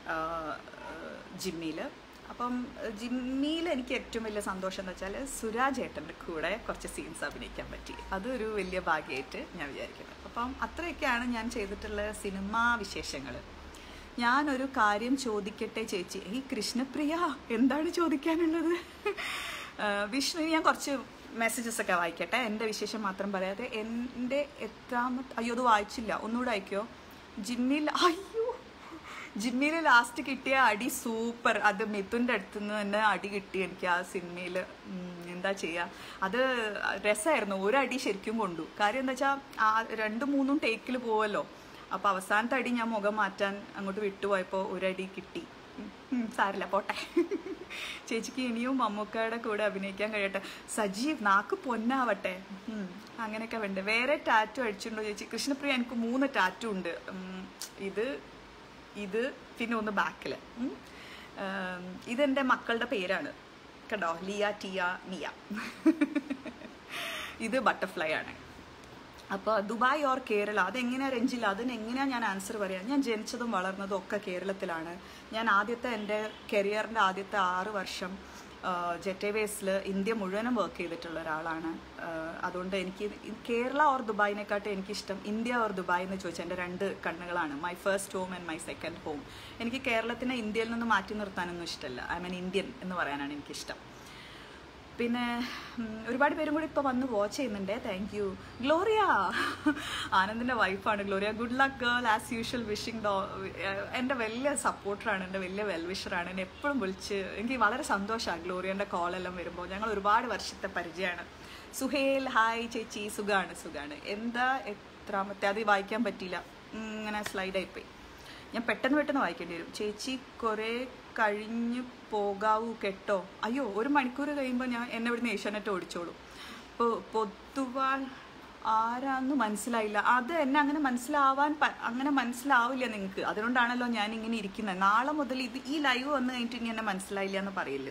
ജിമ്മിയിൽ അപ്പം ജിമ്മിയിൽ എനിക്ക് ഏറ്റവും വലിയ സന്തോഷം എന്ന് വെച്ചാൽ സുരാജ് ഏട്ടൻ്റെ കൂടെ കുറച്ച് സീൻസ് അഭിനയിക്കാൻ പറ്റി അതൊരു വലിയ ഭാഗ്യമായിട്ട് ഞാൻ വിചാരിക്കുന്നത് അപ്പം അത്രയൊക്കെയാണ് ഞാൻ ചെയ്തിട്ടുള്ള സിനിമാ വിശേഷങ്ങൾ ഞാനൊരു കാര്യം ചോദിക്കട്ടെ ചേച്ചി ഈ കൃഷ്ണപ്രിയ എന്താണ് ചോദിക്കാനുള്ളത് ആ, വിഷ്ണു ഞാൻ കുറച്ച് മെസ്സേജസ് ഒക്കെ വായിക്കട്ടെ എൻ്റെ വിശേഷം മാത്രം പറയാതെ എൻ്റെ എത്രാമത്തെ അയ്യോ അത് വായിച്ചില്ല ഒന്നുകൂടെ അയക്കോ ജിമ്മിൽ അയ്യോ ജിമ്മിയിൽ ലാസ്റ്റ് കിട്ടിയ അടി സൂപ്പർ അത് മിഥുൻ്റെ അടുത്ത് നിന്ന് തന്നെ അടി കിട്ടി എനിക്ക് ആ സിനിമയിൽ എന്താ ചെയ്യുക അത് രസമായിരുന്നു ഒരു അടി ശരിക്കും കൊണ്ടു കാര്യം എന്താ വെച്ചാൽ ആ രണ്ടും മൂന്നും ടേക്കിൽ പോവല്ലോ അപ്പോൾ അവസാനത്തെ അടി ഞാൻ മുഖം മാറ്റാൻ അങ്ങോട്ട് വിട്ടുപോയപ്പോൾ ഒരടി കിട്ടി ഉം, ഉം, സാരില്ല പോട്ടെ ചേച്ചിക്ക് ഇനിയും മമ്മൂക്കയുടെ കൂടെ അഭിനയിക്കാൻ കഴിയട്ടെ സജീവ് നാക്ക് പൊന്നാവട്ടെ ഉം, അങ്ങനെയൊക്കെ വേണ്ട വേറെ ടാറ്റു അടിച്ചിട്ടുണ്ടോ ചേച്ചി കൃഷ്ണപ്രിയ എനിക്ക് മൂന്ന് ടാറ്റു ഉണ്ട് ഉം, ഇത് ഇത് പിന്നെ ഒന്ന് ബാക്കിൽ ഇതെൻ്റെ മക്കളുടെ പേരാണ് കണ്ടോ ലിയ ടിയ നിയ ഇത് ബട്ടർഫ്ലൈ ആണ് അപ്പോൾ ദുബായ് ഓർ കേരള അതെങ്ങനെയാ രഞ്ജില്ല അതിനെങ്ങനെയാണ് ഞാൻ ആൻസർ പറയാം ഞാൻ ജനിച്ചതും വളർന്നതും ഒക്കെ കേരളത്തിലാണ് ഞാൻ ആദ്യത്തെ എൻ്റെ കരിയറിൻ്റെ ആദ്യത്തെ ആറ് വർഷം ജെറ്റേവേസിൽ ഇന്ത്യ മുഴുവനും വർക്ക് ചെയ്തിട്ടുള്ള ഒരാളാണ് ആ, അതുകൊണ്ട് എനിക്ക് ഇ- കേരള ഓർ ദുബായിനെക്കാട്ടും എനിക്കിഷ്ടം ഇന്ത്യ ഓർ ദുബായ് എന്ന് ചോദിച്ചാൽ എൻ്റെ രണ്ട് കണ്ണുകളാണ് my first home and my second home എനിക്ക് കേരളത്തിനെ ഇന്ത്യയിൽ നിന്ന് മാറ്റി നിർത്താനൊന്നും ഇഷ്ടമല്ല ഐ മീൻ ഇന്ത്യൻ എന്ന് പറയാനാണ് എനിക്കിഷ്ടം പിന്നെ ഉം, ഒരുപാട് പേരും കൂടി ഇപ്പോൾ വന്ന് വാച്ച് ചെയ്യുന്നുണ്ട് താങ്ക് യു ഗ്ലോറിയ ആനന്ദിൻ്റെ വൈഫാണ് Gloria good luck girl as usual wishing though എൻ്റെ വലിയ സപ്പോർട്ടറാണ് എൻ്റെ വലിയ വെൽവിഷറാണ് എന്നെ എപ്പോഴും വിളിച്ച് എനിക്ക് വളരെ സന്തോഷമാണ് ഗ്ലോറിയൻ്റെ കോളെല്ലാം വരുമ്പോൾ ഞങ്ങൾ ഒരുപാട് വർഷത്തെ പരിചയമാണ് സുഹേൽ ഹായ് ചേച്ചി സുഖാണ് സുഖാണ് എന്താ എത്രാമത്തെ അത് വായിക്കാൻ പറ്റിയില്ല ഉം, ഇങ്ങനെ സ്ലൈഡായിപ്പോയി ഞാൻ പെട്ടെന്ന് പെട്ടെന്ന് വായിക്കേണ്ടി വരും ചേച്ചി കുറേ കഴിഞ്ഞു പോകാവൂ കേട്ടോ അയ്യോ ഒരു മണിക്കൂർ കഴിയുമ്പോൾ ഞാൻ എന്നെ ഇവിടുന്ന് ഏഷ്യാനെറ്റ് ഓടിച്ചോളൂ ഇപ്പോൾ പൊത്തുവാൾ ആരാന്ന് മനസ്സിലായില്ല അത് എന്നെ അങ്ങനെ മനസ്സിലാവാൻ പ- അങ്ങനെ മനസ്സിലാവില്ല നിങ്ങൾക്ക് അതുകൊണ്ടാണല്ലോ ഞാൻ ഇങ്ങനെ ഇരിക്കുന്നത് നാളെ മുതൽ ഇത് ഈ ലൈവ് വന്നു കഴിഞ്ഞിട്ട് ഇനി എന്നെ മനസ്സിലായില്ല എന്ന് പറയില്ല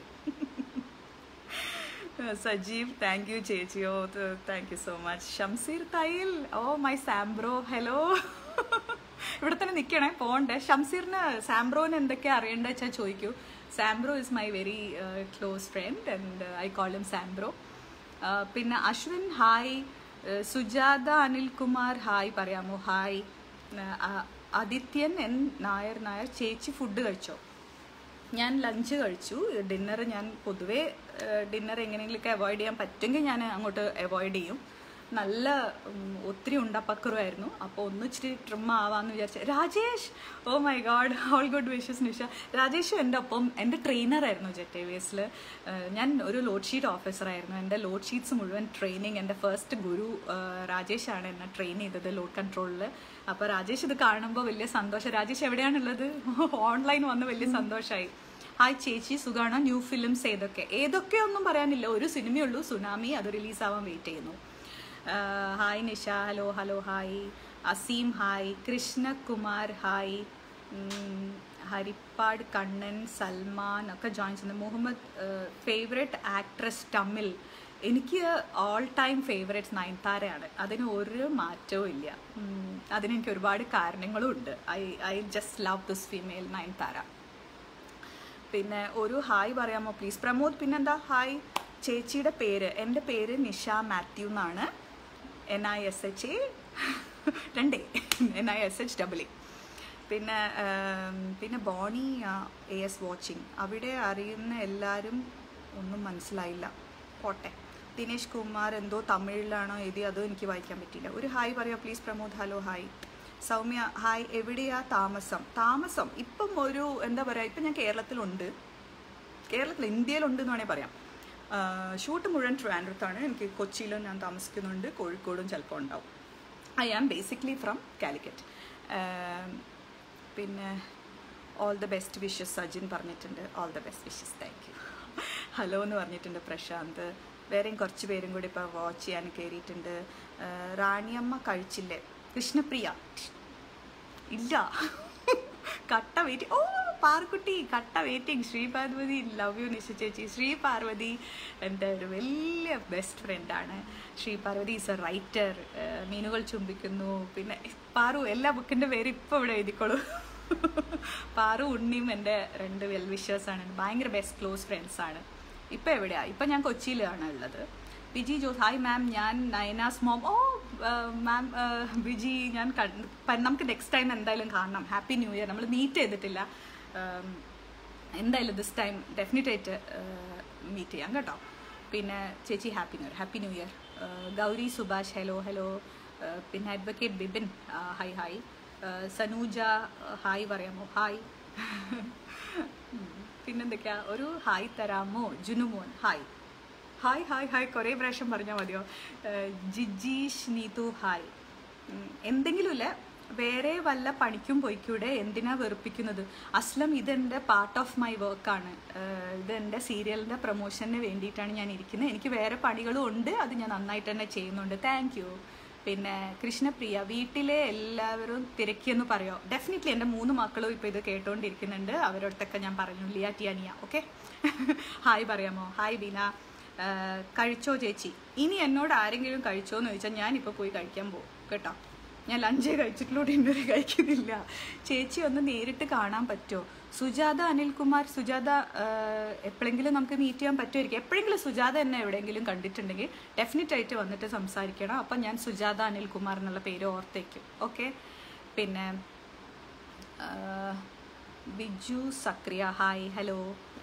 സജീവ് താങ്ക് യു ചേച്ചി oh thank you so much Shamseer Thayyil oh my സാംബ്രോ hello ഇവിടെ തന്നെ നിൽക്കണേ പോണ്ടേ ഷംസീറിന് സാംബ്രോന് എന്തൊക്കെയാ അറിയേണ്ടത് വെച്ചാൽ ചോദിക്കൂ Sam bro is my very close friend and I call him Sam bro പിന്നെ അശ്വിൻ ഹായ് സുജാത അനിൽകുമാർ ഹായ് പറയാമോ ഹായ് ആദിത്യൻ എൻ നായർ നായർ ചേച്ചി ഫുഡ് കഴിച്ചോ ഞാൻ ലഞ്ച് കഴിച്ചു ഡിന്നർ ഞാൻ പൊതുവേ ഡിന്നർ എങ്ങനെയെങ്കിലുമൊക്കെ അവോയ്ഡ് ചെയ്യാൻ പറ്റുമെങ്കിൽ ഞാൻ അങ്ങോട്ട് അവോയ്ഡ് ചെയ്യും നല്ല ഉം, ഒത്തിരി ഉണ്ടപ്പക്കറുമായിരുന്നു അപ്പോൾ ഒന്ന് ഇച്ചിരി ട്രിം ആവാന്ന് വിചാരിച്ചു Rajesh oh my god all good wishes Nisha രാജേഷും എൻ്റെ ഒപ്പം എൻ്റെ ട്രെയിനറായിരുന്നു ജെറ്റ് എവേസിൽ ഞാൻ ഒരു ലോഡ് ഷീറ്റ് ഓഫീസറായിരുന്നു എൻ്റെ ലോഡ് ഷീറ്റ്സ് മുഴുവൻ ട്രെയിനിങ് എൻ്റെ ഫസ്റ്റ് ഗുരു ആ, രാജേഷാണ് എന്നെ ട്രെയിൻ ചെയ്തത് ലോഡ് കൺട്രോളിൽ അപ്പോൾ രാജേഷ് ഇത് കാണുമ്പോൾ വലിയ സന്തോഷം രാജേഷ് എവിടെയാണുള്ളത് ഓൺലൈൻ വന്ന് വലിയ സന്തോഷമായി ഹായ് ചേച്ചി സുഖാണോ ന്യൂ ഫിലിംസ് ഏതൊക്കെ ഏതൊക്കെ ഒന്നും പറയാനില്ല ഒരു സിനിമയുള്ളൂ സുനാമി അത് റിലീസാവാൻ വെയിറ്റ് ചെയ്യുന്നു ആഹ് hi Nisha hello hello hi Aseem hi Krishnakumar hi ഉം, ഹരിപ്പാട് കണ്ണൻ സൽമാൻ ഒക്കെ ജോയിൻ ചെയ്യുന്നത് മുഹമ്മദ് ഫേവറേറ്റ് ആക്ട്രസ് തമിൽ എനിക്ക് ഓൾ ടൈം ഫേവറേറ്റ്സ് നയൻതാരയാണ് അതിന് ഒരു മാറ്റവും ഇല്ല ഉം, അതിനെനിക്ക് ഒരുപാട് കാരണങ്ങളും ഉണ്ട് I I just love this female Nayanthara പിന്നെ ഒരു ഹായ് പറയാമോ പ്ലീസ് പ്രമോദ് പിന്നെന്താ ഹായ് ചേച്ചിയുടെ പേര് എൻ്റെ പേര് നിഷ മാത്യു എന്നാണ് N I S H A രണ്ടേ N I S H double പിന്നെ ആം, പിന്നെ ബോണി എ എസ് വാച്ചിങ് അവിടെ അറിയുന്ന എല്ലാവരും ഒന്നും മനസ്സിലായില്ല പോട്ടെ ദിനേഷ് കുമാർ എന്തോ തമിഴിലാണോ എഴുതി അതോ എനിക്ക് വായിക്കാൻ പറ്റിയില്ല ഒരു ഹായ് പറയാം please Pramod hello hi Soumya hi എവിടെയാ താമസം താമസം ഇപ്പം ഒരു എന്താ പറയുക ഇപ്പം ഞാൻ കേരളത്തിലുണ്ട് കേരളത്തിൽ ഇന്ത്യയിലുണ്ട് എന്ന് വേണമെങ്കിൽ പറയാം ഷൂട്ട് മുഴുവൻ ട്രിവാൻഡ്രത്താണ് എനിക്ക് കൊച്ചിയിലും ഞാൻ താമസിക്കുന്നുണ്ട് കോഴിക്കോടും ചിലപ്പോൾ ഉണ്ടാവും I am basically from Calicut പിന്നെ all the best wishes Sajin പറഞ്ഞിട്ടുണ്ട് all the best wishes thank you hello എന്ന് പറഞ്ഞിട്ടുണ്ട് പ്രശാന്ത് വേറെയും കുറച്ച് പേരും കൂടി ഇപ്പോൾ വാച്ച് ചെയ്യാൻ കയറിയിട്ടുണ്ട് ആ, റാണിയമ്മ കഴിച്ചില്ലേ കൃഷ്ണപ്രിയ ഇല്ല കട്ട വെയിറ്റിംഗ് ഓ പാർക്കുട്ടി കട്ട waiting Sree Parvathy love you Nisha ചേച്ചി ശ്രീ പാർവതി എൻ്റെ ഒരു വലിയ ബെസ്റ്റ് ഫ്രണ്ടാണ് Sree Parvathy is a writer മീനുകൾ ചുംബിക്കുന്നു പിന്നെ പാറു എല്ലാ ബുക്കിൻ്റെ പേര് ഇപ്പോൾ ഇവിടെ എഴുതിക്കോളൂ പാറു ഉണ്ണിയും എൻ്റെ രണ്ട് വെൽ വിഷേഴ്സാണ് ഭയങ്കര ബെസ്റ്റ് ക്ലോസ് ഫ്രണ്ട്സാണ് ഇപ്പം എവിടെയാ ഇപ്പം ഞാൻ കൊച്ചിയിലാണ് ഉള്ളത് വിജി ജോസ് ഹായ് മാം ഞാൻ നയനാസ് മോം ഓ മാം വിജി ഞാൻ കണ്ട് പ- നമുക്ക് നെക്സ്റ്റ് ടൈം എന്തായാലും കാണണം ഹാപ്പി ന്യൂ ഇയർ നമ്മൾ മീറ്റ് ചെയ്തിട്ടില്ല ഉം, എന്തായാലും ദിസ് ടൈം ഡെഫിനറ്റ് ആയിട്ട് മീറ്റ് ചെയ്യാം കേട്ടോ പിന്നെ ചേച്ചി happy new year happy new year Gauri Subhash hello hello പിന്നെ advocate Bibin hi hi Sanooja hi പറയാമോ ഹായ് പിന്നെന്തൊക്കെയാ ഒരു ഹായ് തരാമോ Junumon hi hi hi hi കുറേ പ്രാവശ്യം പറഞ്ഞാൽ മതിയോ ഏഹ് ജിജീഷ് നീതു ഹായ് ഉം, എന്തെങ്കിലുമില്ല വേറെ വല്ല പണിക്കും പോയിക്കൂടെ എന്തിനാ വെറുപ്പിക്കുന്നത് അസ്ലം ഇതെൻ്റെ പാർട്ട് ഓഫ് മൈ വർക്കാണ് ഇത് എൻ്റെ സീരിയലിൻ്റെ പ്രൊമോഷന് വേണ്ടിയിട്ടാണ് ഞാൻ ഇരിക്കുന്നത് എനിക്ക് വേറെ പണികളും ഉണ്ട് അത് ഞാൻ നന്നായിട്ട് തന്നെ ചെയ്യുന്നുണ്ട് താങ്ക് യു പിന്നെ കൃഷ്ണപ്രിയ വീട്ടിലെ എല്ലാവരും തിരക്കിയെന്ന് പറയോ ഡെഫിനറ്റ്ലി എൻ്റെ മൂന്ന് മക്കളും ഇപ്പോൾ ഇത് കേട്ടുകൊണ്ടിരിക്കുന്നുണ്ട് അവരോടത്തൊക്കെ ഞാൻ പറഞ്ഞു ലിയ ടിയാനിയ ഓക്കെ ഹായ് പറയാമോ ഹായ് ബീന ആ, കഴിച്ചോ ചേച്ചി ഇനി എന്നോട് ആരെങ്കിലും കഴിച്ചോ എന്ന് ചോദിച്ചാൽ ഞാനിപ്പോൾ പോയി കഴിക്കാൻ പോകും കേട്ടോ ഞാൻ ലഞ്ചേ കഴിച്ചിട്ടുള്ളൂ ഡിന്നർ കഴിക്കുന്നില്ല ചേച്ചി ഒന്ന് നേരിട്ട് കാണാൻ പറ്റുമോ സുജാത അനിൽകുമാർ സുജാത ആ, എപ്പോഴെങ്കിലും നമുക്ക് മീറ്റ് ചെയ്യാൻ പറ്റുമായിരിക്കും എപ്പോഴെങ്കിലും സുജാത എന്നെ എവിടെയെങ്കിലും കണ്ടിട്ടുണ്ടെങ്കിൽ ഡെഫിനറ്റ് ആയിട്ട് വന്നിട്ട് സംസാരിക്കണം അപ്പം ഞാൻ സുജാത അനിൽകുമാർ എന്നുള്ള പേര് ഓർത്തേക്കും ഓക്കെ പിന്നെ ആ, ബിജു സക്രിയ ഹായ് ഹലോ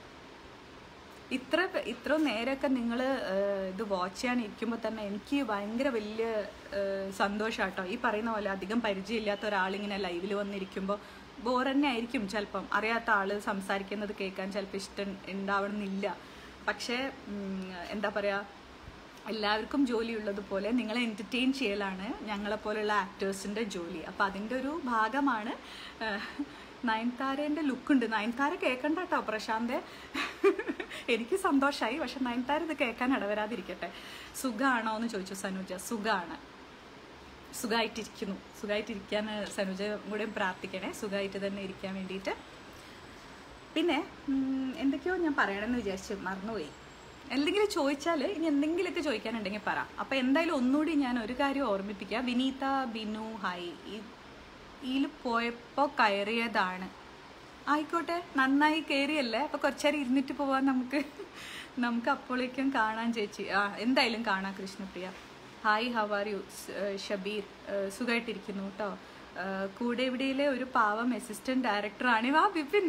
ഇത്ര ഇത്ര നേരമൊക്കെ നിങ്ങൾ ഇത് വാച്ച് ചെയ്യാൻ ഇരിക്കുമ്പോൾ തന്നെ എനിക്ക് ഭയങ്കര വലിയ സന്തോഷാട്ടോ ഈ പറയുന്ന പോലെ അധികം പരിചയമില്ലാത്ത ഒരാളിങ്ങനെ ലൈവിൽ വന്നിരിക്കുമ്പോൾ ബോർ തന്നെ ആയിരിക്കും ചിലപ്പം അറിയാത്ത ആൾ സംസാരിക്കുന്നത് കേൾക്കാൻ ചിലപ്പോൾ ഇഷ്ടം ഉണ്ടാവണമെന്നില്ല പക്ഷേ ഉം, എന്താ പറയുക എല്ലാവർക്കും ജോലിയുള്ളതുപോലെ നിങ്ങളെ എൻ്റർടൈൻ ചെയ്യലാണ് ഞങ്ങളെപ്പോലുള്ള ആക്ടേഴ്സിൻ്റെ ജോലി അപ്പോൾ അതിൻ്റെ ഒരു ഭാഗമാണ് ഏഹ്, നയൻതാരേൻ്റെ ലുക്കുണ്ട് നയൻതാര കേൾക്കണ്ട കേട്ടോ പ്രശാന്ത് എനിക്ക് സന്തോഷമായി പക്ഷെ നയൻതാര ഇത് കേൾക്കാൻ ഇടവരാതിരിക്കട്ടെ സുഖമാണോ എന്ന് ചോദിച്ചു സനുജ സുഖമാണ് സുഖമായിട്ടിരിക്കുന്നു സുഖമായിട്ടിരിക്കാൻ സനുജ കൂടെ പ്രാർത്ഥിക്കണേ സുഖമായിട്ട് തന്നെ ഇരിക്കാൻ വേണ്ടിയിട്ട് പിന്നെ ഉം, എന്തൊക്കെയോ ഞാൻ പറയണമെന്ന് വിചാരിച്ച് മറന്നുപോയി എന്തെങ്കിലും ചോദിച്ചാൽ ഇനി എന്തെങ്കിലുമൊക്കെ ചോദിക്കാനുണ്ടെങ്കിൽ പറ അപ്പം എന്തായാലും ഒന്നുകൂടി ഞാൻ ഒരു കാര്യം ഓർമ്മിപ്പിക്കാം വിനീത ബിനു ഹായ് ഇതിൽ പോയപ്പോൾ കയറിയതാണ് ആയിക്കോട്ടെ നന്നായി കയറിയല്ലേ അപ്പോൾ കുറച്ചേരം ഇരുന്നിട്ട് പോവാൻ നമുക്ക് നമുക്ക് അപ്പോഴേക്കും കാണാൻ ചേച്ചി ആ എന്തായാലും കാണാം Krishnapriya hi how are you Shabeer സുഖമായിട്ടിരിക്കുന്നു കേട്ടോ കൂടെ ഇവിടെയിലെ ഒരു പാവം അസിസ്റ്റന്റ് ഡയറക്ടറാണ് വാ ബിപിൻ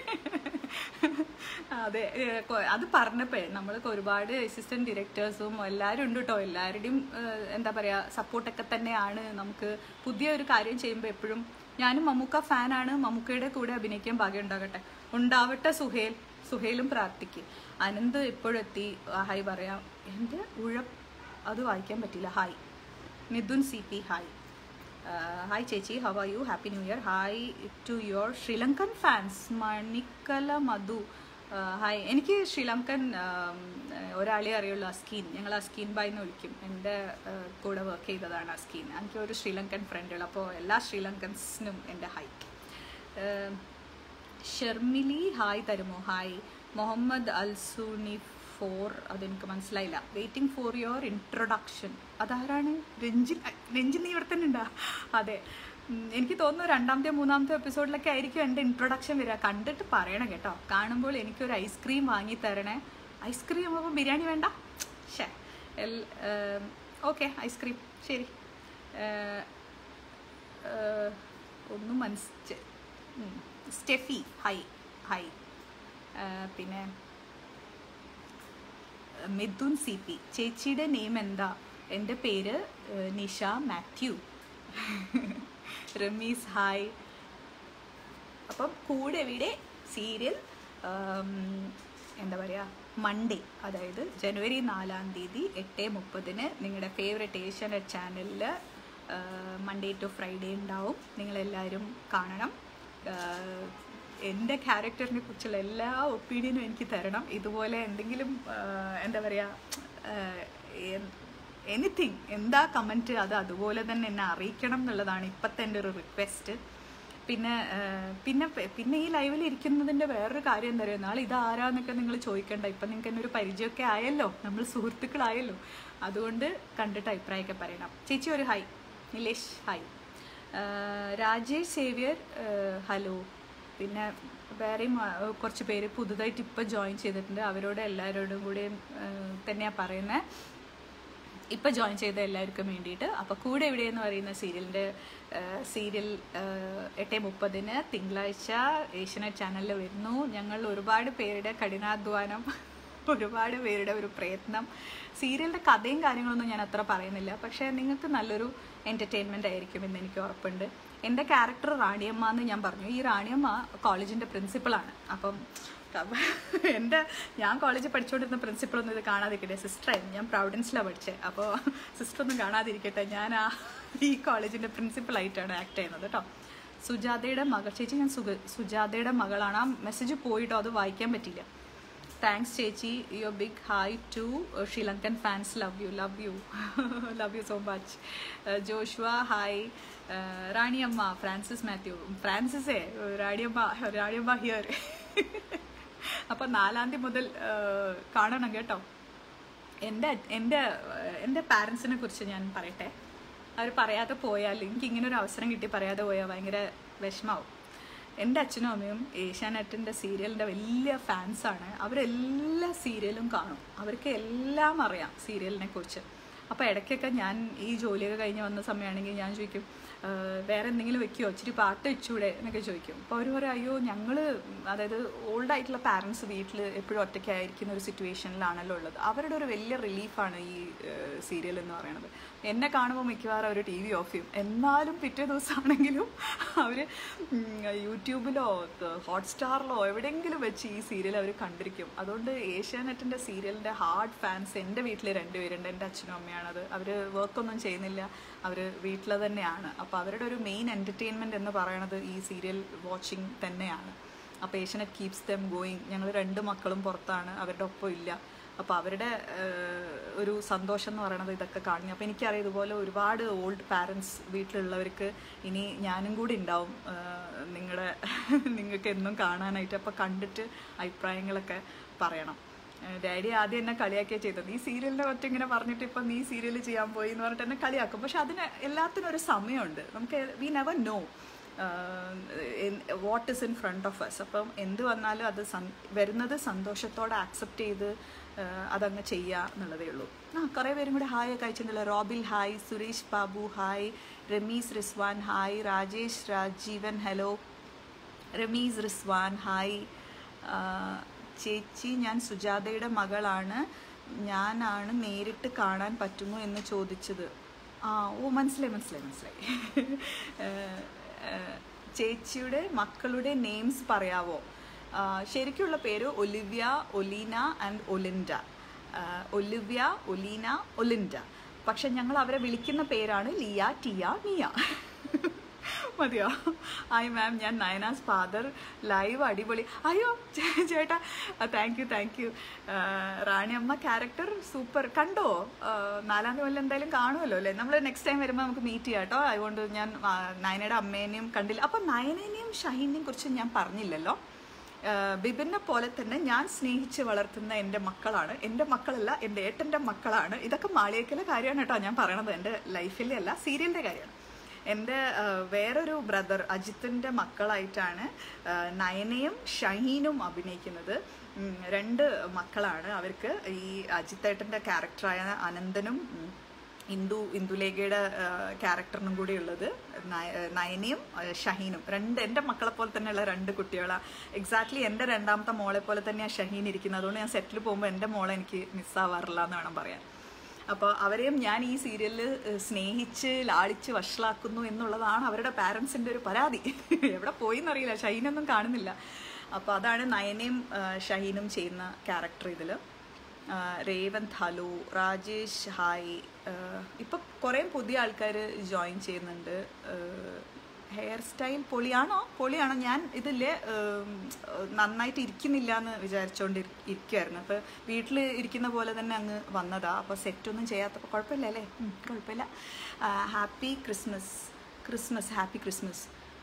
അതെ ഏഹ് കൊ- അത് പറഞ്ഞപ്പോഴേ നമ്മൾക്ക് ഒരുപാട് അസിസ്റ്റന്റ് ഡയറക്ടേഴ്സും എല്ലാവരും ഉണ്ട് കേട്ടോ എല്ലാവരുടെയും ഏഹ് എന്താ പറയുക സപ്പോർട്ടൊക്കെ തന്നെയാണ് നമുക്ക് പുതിയ ഒരു കാര്യം ചെയ്യുമ്പോൾ എപ്പോഴും ഞാനും മമ്മൂക്ക ഫാനാണ് മമ്മൂക്കയുടെ കൂടെ അഭിനയിക്കാൻ ഭാഗ്യം ഉണ്ടാകട്ടെ ഉണ്ടാവട്ടെ സുഹേൽ സുഹേലും പ്രാർത്ഥിക്കും അനന്ത് ഇപ്പോഴെത്തി ആ, ഹായ് പറയാം എൻ്റെ ഉഴ അത് വായിക്കാൻ പറ്റില്ല hi Mithun C P hi hi ചേച്ചി how are you happy new year hi to your Sri Lankan fans മണിക്കല മധു ഹായ് എനിക്ക് ശ്രീലങ്കൻ ആം, ഒരാളെ അറിയുള്ളൂ അസ്കീൻ ഞങ്ങൾ അസ്കീൻ ബായ് എന്ന് വിളിക്കും എൻ്റെ ആ, കൂടെ വർക്ക് ചെയ്തതാണ് അസ്കീൻ എനിക്ക് ഒരു ശ്രീലങ്കൻ ഫ്രണ്ടുകൾ അപ്പോൾ എല്ലാ ശ്രീലങ്കൻസിനും എൻ്റെ ഹായ് ഷെർമിലി ഹായ് തരുമോ ഹായ് മുഹമ്മദ് അൽസുനി ഫോർ അതെനിക്ക് മനസ്സിലായില്ല വെയിറ്റിംഗ് ഫോർ യുവർ ഇൻട്രൊഡക്ഷൻ അതാരാണ് രഞ്ജിൻ രഞ്ജിൻ നീ ഇവിടെ തന്നെ ഉണ്ടാ അതെ ഉം, എനിക്ക് തോന്നുന്നു രണ്ടാമത്തെ മൂന്നാമത്തെ എപ്പിസോഡിലൊക്കെ ആയിരിക്കും എൻ്റെ ഇൻട്രൊഡക്ഷൻ വരിക കണ്ടിട്ട് പറയണം കേട്ടോ കാണുമ്പോൾ എനിക്കൊരു ഐസ്ക്രീം വാങ്ങി തരണേ ഐസ്ക്രീം അപ്പോൾ ബിരിയാണി വേണ്ട ഷേ ഓക്കെ ഐസ്ക്രീം ശരി ഏഹ്, ഏഹ്, ഒന്നും മനസ്സി ഉം. സ്റ്റെഫി ഹൈ ഹൈ ഏഹ്, പിന്നെ മിഥുൻ സി പി ചേച്ചിയുടെ നെയിം എന്താ എൻ്റെ പേര് ഏഹ്, നിഷ മാത്യു റമീസ് ഹായ് അപ്പം കൂടെ ഇവിടെ സീരിയൽ എന്താ പറയുക മൺഡേ അതായത് ജനുവരി നാലാം തീയതി എട്ട് മുപ്പതിന് നിങ്ങളുടെ ഫേവററ്റ് ഏഷ്യാനെറ്റ് ചാനലിൽ മൺഡേ ടു ഫ്രൈഡേ ഉണ്ടാവും നിങ്ങളെല്ലാവരും കാണണം ആഹ് എൻ്റെ ക്യാരക്ടറിനെ കുറിച്ചുള്ള എല്ലാ ഒപ്പീനിയനും എനിക്ക് തരണം ഇതുപോലെ എന്തെങ്കിലും ആഹ് എന്താ പറയുക എനിത്തിങ് എന്താ കമൻറ്റ് അത് അതുപോലെ തന്നെ എന്നെ അറിയിക്കണം എന്നുള്ളതാണ് ഇപ്പോഴത്തെ എൻ്റെ ഒരു റിക്വസ്റ്റ് പിന്നെ ആഹ് പിന്നെ പെ- പിന്നെ ഈ ലൈവിൽ ഇരിക്കുന്നതിൻ്റെ വേറൊരു കാര്യം എന്താ പറയുക നാളെ ഇതാരാന്നൊക്കെ നിങ്ങൾ ചോദിക്കണ്ട ഇപ്പം നിങ്ങൾക്ക് എന്നെ ഒരു പരിചയമൊക്കെ ആയല്ലോ നമ്മൾ സുഹൃത്തുക്കളായല്ലോ അതുകൊണ്ട് കണ്ടിട്ട് അഭിപ്രായമൊക്കെ പറയണം ചേച്ചി ഒരു ഹായ് നിലേഷ് ഹായ് ആഹ് രാജേഷ് സേവ്യർ ആഹ് ഹലോ പിന്നെ വേറെയും ആഹ് കുറച്ച് പേര് പുതുതായിട്ട് ഇപ്പം ജോയിൻ ചെയ്തിട്ടുണ്ട് അവരോട് എല്ലാവരോടും കൂടി തന്നെയാണ് പറയുന്നത് ഇപ്പം ജോയിൻ ചെയ്ത എല്ലാവർക്കും വേണ്ടിയിട്ട് അപ്പോൾ കൂടെ ഇവിടെ എന്ന് പറയുന്ന സീരിയലിൻ്റെ സീരിയൽ എട്ട് മുപ്പതിന് തിങ്കളാഴ്ച ഏഷ്യനെറ്റ് ചാനലിൽ വരുന്നു ഞങ്ങൾ ഒരുപാട് പേരുടെ കഠിനാധ്വാനം ഒരുപാട് പേരുടെ ഒരു പ്രയത്നം സീരിയലിൻ്റെ കഥയും കാര്യങ്ങളൊന്നും ഞാൻ അത്ര പറയുന്നില്ല പക്ഷേ നിങ്ങൾക്ക് നല്ലൊരു എൻ്റർടൈൻമെൻ്റ് ആയിരിക്കും എന്ന് എനിക്ക് ഉറപ്പുണ്ട് എൻ്റെ ക്യാരക്ടർ റാണിയമ്മ എന്ന് ഞാൻ പറഞ്ഞു ഈ റാണിയമ്മ കോളേജിൻ്റെ പ്രിൻസിപ്പളാണ് അപ്പം എൻ്റെ ഞാൻ കോളേജിൽ പഠിച്ചുകൊണ്ടിരുന്ന പ്രിൻസിപ്പളൊന്നും ഇത് കാണാതിരിക്കട്ടെ സിസ്റ്ററായിരുന്നു ഞാൻ പ്രൗഡൻസിലാണ് പഠിച്ചത് അപ്പോൾ സിസ്റ്റർ ഒന്നും കാണാതിരിക്കട്ടെ ഞാൻ ആ ഈ കോളേജിൻ്റെ പ്രിൻസിപ്പളായിട്ടാണ് ആക്ട് ചെയ്യുന്നത് കേട്ടോ സുജാതയുടെ മകൾ ചേച്ചി ഞാൻ സുഗ സുജാതയുടെ മകളാണ് ആ മെസ്സേജ് പോയിട്ടോ അത് വായിക്കാൻ പറ്റിയില്ല താങ്ക്സ് ചേച്ചി your big hi to Sri Lankan fans love you love you love you so much Joshua hi Raniyamma Francis Mathew ഫ്രാൻസിസേ റാണിയമ്മ റാണിയമ്മ ഹിയർ അപ്പം നാലാം തീയതി മുതൽ ഏഹ്, കാണണം കേട്ടോ എൻ്റെ എൻ്റെ എൻ്റെ പാരൻസിനെ കുറിച്ച് ഞാൻ പറയട്ടെ അവർ പറയാതെ പോയാൽ എനിക്ക് ഇങ്ങനെ ഒരു അവസരം കിട്ടി പറയാതെ പോയാൽ ഭയങ്കര വിഷമാവും എൻ്റെ അച്ഛനും അമ്മയും ഏഷ്യാനെറ്റിൻ്റെ സീരിയലിൻ്റെ വലിയ ഫാൻസാണ് അവരെല്ലാ സീരിയലും കാണും അവർക്ക് എല്ലാം അറിയാം സീരിയലിനെ കുറിച്ച് അപ്പോൾ ഇടയ്ക്കൊക്കെ ഞാൻ ഈ ജോലിയൊക്കെ കഴിഞ്ഞ് വന്ന സമയമാണെങ്കിൽ ഞാൻ ചോദിക്കും "ആഹ് വേറെ എന്തെങ്കിലും വെക്കുമോ ഇച്ചിരി പാട്ട് വെച്ചൂടെ എന്നൊക്കെ ചോദിക്കും അപ്പോൾ അവർ പറയും അയ്യോ ഞങ്ങൾ അതായത് ഓൾഡ് ആയിട്ടുള്ള പാരൻസ് വീട്ടിൽ എപ്പോഴും ഒറ്റയ്ക്കായിരിക്കുന്ന ഒരു സിറ്റുവേഷനിലാണല്ലോ ഉള്ളത് അവരുടെ ഒരു വലിയ റിലീഫാണ് ഈ സീരിയൽ എന്ന് പറയുന്നത് എന്നെ കാണുമ്പോൾ മിക്കവാറും അവർ ടി വി ഓഫ് ചെയ്യും എന്നാലും പിറ്റേ ദിവസമാണെങ്കിലും അവർ യൂട്യൂബിലോ ഹോട്ട്സ്റ്റാറിലോ എവിടെയെങ്കിലും വെച്ച് ഈ സീരിയൽ അവർ കണ്ടിരിക്കും അതുകൊണ്ട് ഏഷ്യാനെറ്റിൻ്റെ സീരിയലിൻ്റെ ഹാർഡ് ഫാൻസ് എൻ്റെ വീട്ടിൽ രണ്ടുപേരുണ്ട് എൻ്റെ അച്ഛനും അമ്മയാണത് അവർ വർക്കൊന്നും ചെയ്യുന്നില്ല അവർ വീട്ടിൽ തന്നെയാണ് അപ്പോൾ അവരുടെ ഒരു മെയിൻ എൻ്റർടൈൻമെൻറ്റ് എന്ന് പറയുന്നത് ഈ സീരിയൽ വാച്ചിങ് തന്നെയാണ് അപ്പോൾ ഏഷ്യനെറ്റ് കീപ്സ് ദം ഗോയിങ് ഞങ്ങൾ രണ്ട് മക്കളും പുറത്താണ് അവരുടെ ഒപ്പം ഇല്ല അപ്പോൾ അവരുടെ ഏഹ്, ഒരു സന്തോഷം എന്ന് പറയുന്നത് ഇതൊക്കെ കാണുന്നു അപ്പോൾ എനിക്കറിയാം ഇതുപോലെ ഒരുപാട് ഓൾഡ് പാരൻസ് വീട്ടിലുള്ളവർക്ക് ഇനി ഞാനും കൂടി ഉണ്ടാവും നിങ്ങളുടെ നിങ്ങൾക്ക് എന്നും കാണാനായിട്ട് അപ്പോൾ കണ്ടിട്ട് അഭിപ്രായങ്ങളൊക്കെ പറയണം ഏഹ് ഡാഡി ആദ്യം എന്നെ കളിയാക്കിയാ ചെയ്തത് ഈ സീരിയലിനെ പറ്റി ഇങ്ങനെ പറഞ്ഞിട്ട് ഇപ്പം നീ സീരിയൽ ചെയ്യാൻ പോയി എന്ന് പറഞ്ഞിട്ട് എന്നെ കളിയാക്കും പക്ഷെ അതിന് എല്ലാത്തിനും ഒരു സമയമുണ്ട് നമുക്ക് we never know what is in front of us അപ്പം എന്ത് വന്നാലും അത് സം- വരുന്നത് സന്തോഷത്തോടെ ആക്സെപ്റ്റ് ചെയ്ത് ആഹ് അതങ്ങ് ചെയ്യുക എന്നുള്ളതേ ഉള്ളൂ ആ കുറേ പേരും കൂടെ ഹായ് ഒക്കെ അയച്ചിട്ടുണ്ടല്ലോ റോബിൽ hi Suresh Babu hi Ramees Rizwan hi Rajesh Rajeevan hello Ramees Rizwan hi ആ, ചേച്ചി ഞാൻ സുജാതയുടെ മകളാണ് ഞാനാണ് നേരിട്ട് കാണാൻ പറ്റുമോ എന്ന് ചോദിച്ചത് ആ ഓ മനസ്സിലായി മനസ്സിലായി മനസ്സിലായി ഏ, ഏ, ചേച്ചിയുടെ മക്കളുടെ നെയിംസ് പറയാവോ ആ, ശരിക്കുള്ള പേര് ഒലിവ്യ ഒലീന ആൻഡ് ഒലിൻഡ ആ, ഒലിവ്യ ഒലീന ഒലിൻഡ പക്ഷെ ഞങ്ങൾ അവരെ വിളിക്കുന്ന പേരാണ് ലിയ ടിയ മിയ മതിയോ ഹായ് മാം ഞാൻ നയനാസ് ഫാദർ ലൈവ് അടിപൊളി അയ്യോ ചേ- ചേട്ടാ thank you thank you Raniyamma character super കണ്ടോ ആ, നാലാം തീയതി മുതൽ എന്തായാലും കാണുമല്ലോ അല്ലേ നമ്മൾ നെക്സ്റ്റ് ടൈം വരുമ്പോൾ നമുക്ക് മീറ്റ് ചെയ്യാം കേട്ടോ അതുകൊണ്ട് ഞാൻ ആ, നയനയുടെ അമ്മേനെയും കണ്ടില്ല അപ്പം നയനേനെയും ഷഹീനെയും കുറിച്ച് ഞാൻ പറഞ്ഞില്ലല്ലോ ആഹ് ബിബിനെ പോലെ തന്നെ ഞാൻ സ്നേഹിച്ച് വളർത്തുന്ന എൻ്റെ മക്കളാണ് എൻ്റെ മക്കളല്ല എൻ്റെ ഏട്ടൻ്റെ മക്കളാണ് ഇതൊക്കെ മാളിയേക്കലെ കാര്യമാണ് കേട്ടോ ഞാൻ പറയണത് എൻ്റെ ലൈഫിലെ അല്ല സീരിയലിൻ്റെ കാര്യമാണ് എൻ്റെ ആഹ് വേറൊരു ബ്രദർ അജിത്തിൻ്റെ മക്കളായിട്ടാണ് ആഹ് നയനയും ഷഹീനും അഭിനയിക്കുന്നത് ഉം, രണ്ട് മക്കളാണ് അവർക്ക് ഈ അജിത്തേട്ടൻ്റെ ക്യാരക്ടറായ അനന്തനും ഉം, ഇന്ദു ഇന്ദുലേഖയുടെ ക്യാരക്ടറിനും കൂടി ഉള്ളത് നയ- ഏഹ് നയനയും ഏഹ് ഷഹീനും രണ്ട് എൻ്റെ മക്കളെ പോലെ തന്നെയുള്ള രണ്ട് കുട്ടികളാണ് എക്സാക്ട്ലി എൻ്റെ രണ്ടാമത്തെ മോളെ പോലെ തന്നെയാണ് ഷഹീൻ ഇരിക്കുന്നത് അതുകൊണ്ട് ഞാൻ സെറ്റിൽ പോകുമ്പോൾ എൻ്റെ മോളെ എനിക്ക് മിസ്സാവാറില്ല എന്ന് വേണം പറയാൻ അപ്പോൾ അവരെയും ഞാൻ ഈ സീരിയലിൽ സ്നേഹിച്ച് ലാളിച്ച് വഷളാക്കുന്നു എന്നുള്ളതാണ് അവരുടെ പാരൻസിൻ്റെ ഒരു പരാതി എവിടെ പോയി എന്നറിയില്ല ഷഹീനൊന്നും കാണുന്നില്ല അപ്പോൾ അതാണ് നയനയും ആ, ഷഹീനും ചെയ്യുന്ന ക്യാരക്ടർ ഇതിൽ രേവന്ത് ഹലു രാജേഷ് ഹായ് ഇപ്പം കുറേ പുതിയ ആൾക്കാർ ജോയിൻ ചെയ്യുന്നുണ്ട് ഹെയർ സ്റ്റൈൽ പൊളിയാണോ പൊളിയാണോ ഞാൻ ഇതിൽ നന്നായിട്ട് ഇരിക്കുന്നില്ല എന്ന് വിചാരിച്ചുകൊണ്ട് ഇരിക്കുമായിരുന്നു അപ്പോൾ വീട്ടിൽ ഇരിക്കുന്ന പോലെ തന്നെ അങ്ങ് വന്നതാ അപ്പോൾ സെറ്റൊന്നും ചെയ്യാത്തപ്പോൾ കുഴപ്പമില്ല അല്ലേ ഉം, കുഴപ്പമില്ല happy Christmas Christmas happy Christmas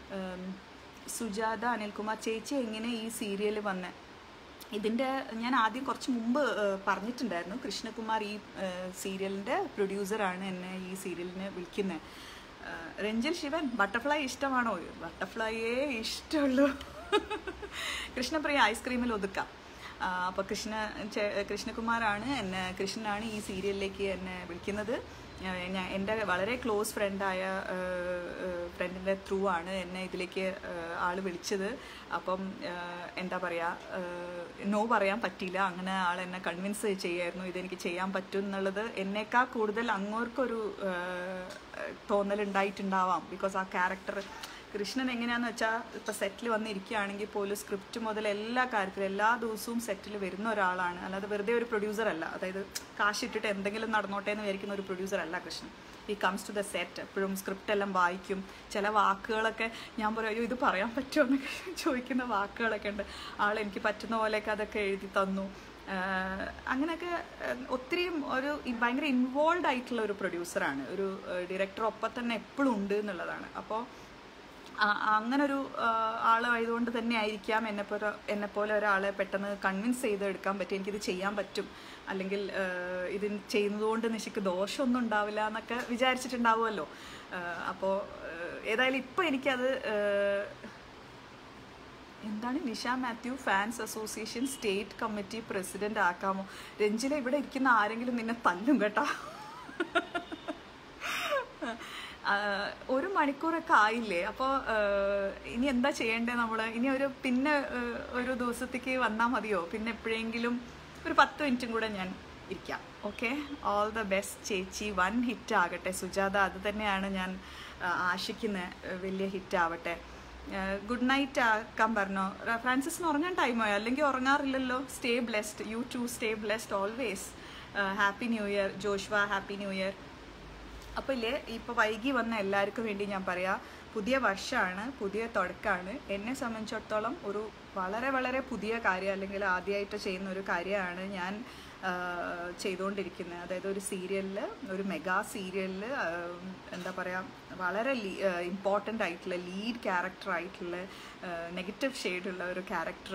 Sujatha Anilkumar ചേച്ചി എങ്ങനെ ഈ സീരിയൽ വന്നേ ഇതിൻ്റെ ഞാൻ ആദ്യം കുറച്ച് മുമ്പ് ഏഹ്, പറഞ്ഞിട്ടുണ്ടായിരുന്നു കൃഷ്ണകുമാർ ഈ സീരിയലിൻ്റെ പ്രൊഡ്യൂസറാണ് എന്നെ ഈ സീരിയലിന് വിളിക്കുന്നത് രഞ്ജിൽ ശിവൻ ബട്ടർഫ്ലൈ ഇഷ്ടമാണോ ബട്ടർഫ്ലൈയേ ഇഷ്ടമുള്ളൂ കൃഷ്ണപ്രിയ ഐസ്ക്രീമിൽ ഒതുക്കാം അപ്പോൾ കൃഷ്ണ ചേ- കൃഷ്ണകുമാറാണ് എന്നെ കൃഷ്ണനാണ് ഈ സീരിയലിലേക്ക് എന്നെ വിളിക്കുന്നത് ഞാൻ ഞാൻ- എൻ്റെ വളരെ ക്ലോസ് ഫ്രണ്ടായ ഫ്രണ്ടിൻ്റെ ത്രൂ ആണ് എന്നെ ഇതിലേക്ക് ആൾ വിളിച്ചത് അപ്പം ഏഹ്, എന്താ പറയുക നോ പറയാൻ പറ്റിയില്ല അങ്ങനെ ആൾ എന്നെ കൺവിൻസ് ചെയ്യായിരുന്നു ഇതെനിക്ക് ചെയ്യാൻ പറ്റും എന്നുള്ളത് എന്നേക്കാൾ കൂടുതൽ അങ്ങോർക്കൊരു തോന്നലുണ്ടായിട്ടുണ്ടാവാം ബിക്കോസ് ആ ക്യാരക്ടർ കൃഷ്ണൻ എങ്ങനെയാന്ന് വെച്ചാൽ ഇപ്പം സെറ്റിൽ വന്നിരിക്കുകയാണെങ്കിൽ പോലും സ്ക്രിപ്റ്റ് മുതൽ എല്ലാ കാര്യത്തിലും എല്ലാ ദിവസവും സെറ്റിൽ വരുന്ന ഒരാളാണ് അല്ലാതെ വെറുതെ ഒരു പ്രൊഡ്യൂസർ അല്ല അതായത് കാശിട്ടിട്ട് എന്തെങ്കിലും നടന്നോട്ടെ എന്ന് വിചാരിക്കുന്ന ഒരു പ്രൊഡ്യൂസർ അല്ല കൃഷ്ണൻ ഈ കംസ് ടു ദ സെറ്റ് എപ്പോഴും സ്ക്രിപ്റ്റ് എല്ലാം വായിക്കും ചില വാക്കുകളൊക്കെ ഞാൻ പറയും അയ്യോ ഇത് പറയാൻ പറ്റുമോ എന്നൊക്കെ ചോദിക്കുന്ന വാക്കുകളൊക്കെ ഉണ്ട് ആൾ എനിക്ക് പറ്റുന്ന പോലെയൊക്കെ അതൊക്കെ എഴുതി തന്നു ആഹ് അങ്ങനെയൊക്കെ ആഹ് ഒത്തിരിയും ഒരു ഇ- ഭയങ്കര ഇൻവോൾവ് ആയിട്ടുള്ള ഒരു പ്രൊഡ്യൂസറാണ് ഒരു ഡയറക്ടർ ഒപ്പം തന്നെ എപ്പോഴും ഉണ്ട് എന്നുള്ളതാണ് അപ്പോൾ അങ്ങനൊരു ആളായതുകൊണ്ട് തന്നെ ആയിരിക്കാം എന്നെപ്പോലെ എന്നെപ്പോലെ ഒരാളെ പെട്ടെന്ന് കൺവിൻസ് ചെയ്തെടുക്കാൻ പറ്റും എനിക്കിത് ചെയ്യാൻ പറ്റും അല്ലെങ്കിൽ ആഹ് ഇത് ചെയ്യുന്നതുകൊണ്ട് നിശയ്ക്ക് ദോഷമൊന്നും ഉണ്ടാവില്ല എന്നൊക്കെ വിചാരിച്ചിട്ടുണ്ടാവുമല്ലോ അപ്പോൾ ഏതായാലും ഇപ്പോൾ എനിക്കത് ആഹ് എന്താണ് Nisha Mathew fans association state committee president ആക്കാമോ രഞ്ജില ഇവിടെ ഇരിക്കുന്ന ആരെങ്കിലും നിന്നെ തല്ലും കേട്ടോ ആഹ് ഒരു മണിക്കൂറൊക്കെ ആയില്ലേ അപ്പോൾ ഇനി എന്താ ചെയ്യേണ്ടത് നമ്മൾ ഇനി ഒരു പിന്നെ ആഹ് ഒരു ദിവസത്തേക്ക് വന്നാൽ മതിയോ പിന്നെ എപ്പോഴെങ്കിലും ഒരു പത്ത് മിനിറ്റും കൂടെ ഞാൻ ഇരിക്കാം ഓക്കെ ഓൾ ദ ബെസ്റ്റ് ചേച്ചി വൺ ഹിറ്റ് ആകട്ടെ സുജാത അത് തന്നെയാണ് ഞാൻ ആശിക്കുന്നത് വലിയ ഹിറ്റ് ആവട്ടെ ഗുഡ് നൈറ്റ് ആക്കാൻ പറഞ്ഞോ ര- ഫ്രാൻസിസിന് ഉറങ്ങാൻ ടൈമോ അല്ലെങ്കിൽ ഉറങ്ങാറില്ലല്ലോ stay blessed you too stay blessed always happy new year Joshua happy new year അപ്പോൾ ഇല്ലേ ഇപ്പോൾ വൈകി വന്ന എല്ലാവർക്കും വേണ്ടി ഞാൻ പറയാം പുതിയ വർഷമാണ് പുതിയ തുടക്കമാണ് എന്നെ സംബന്ധിച്ചിടത്തോളം ഒരു വളരെ വളരെ പുതിയ കാര്യം അല്ലെങ്കിൽ ആദ്യമായിട്ട് ചെയ്യുന്ന ഒരു കാര്യമാണ് ഞാൻ ആ, ചെയ്തുകൊണ്ടിരിക്കുന്നത് അതായത് ഒരു സീരിയലിൽ ഒരു മെഗാ സീരിയലിൽ എന്താ പറയുക വളരെ ഇമ്പോർട്ടൻ്റ് ആയിട്ടുള്ള ലീഡ് ക്യാരക്ടർ ആയിട്ടുള്ള നെഗറ്റീവ് ഷെയ്ഡുള്ള ഒരു ക്യാരക്ടർ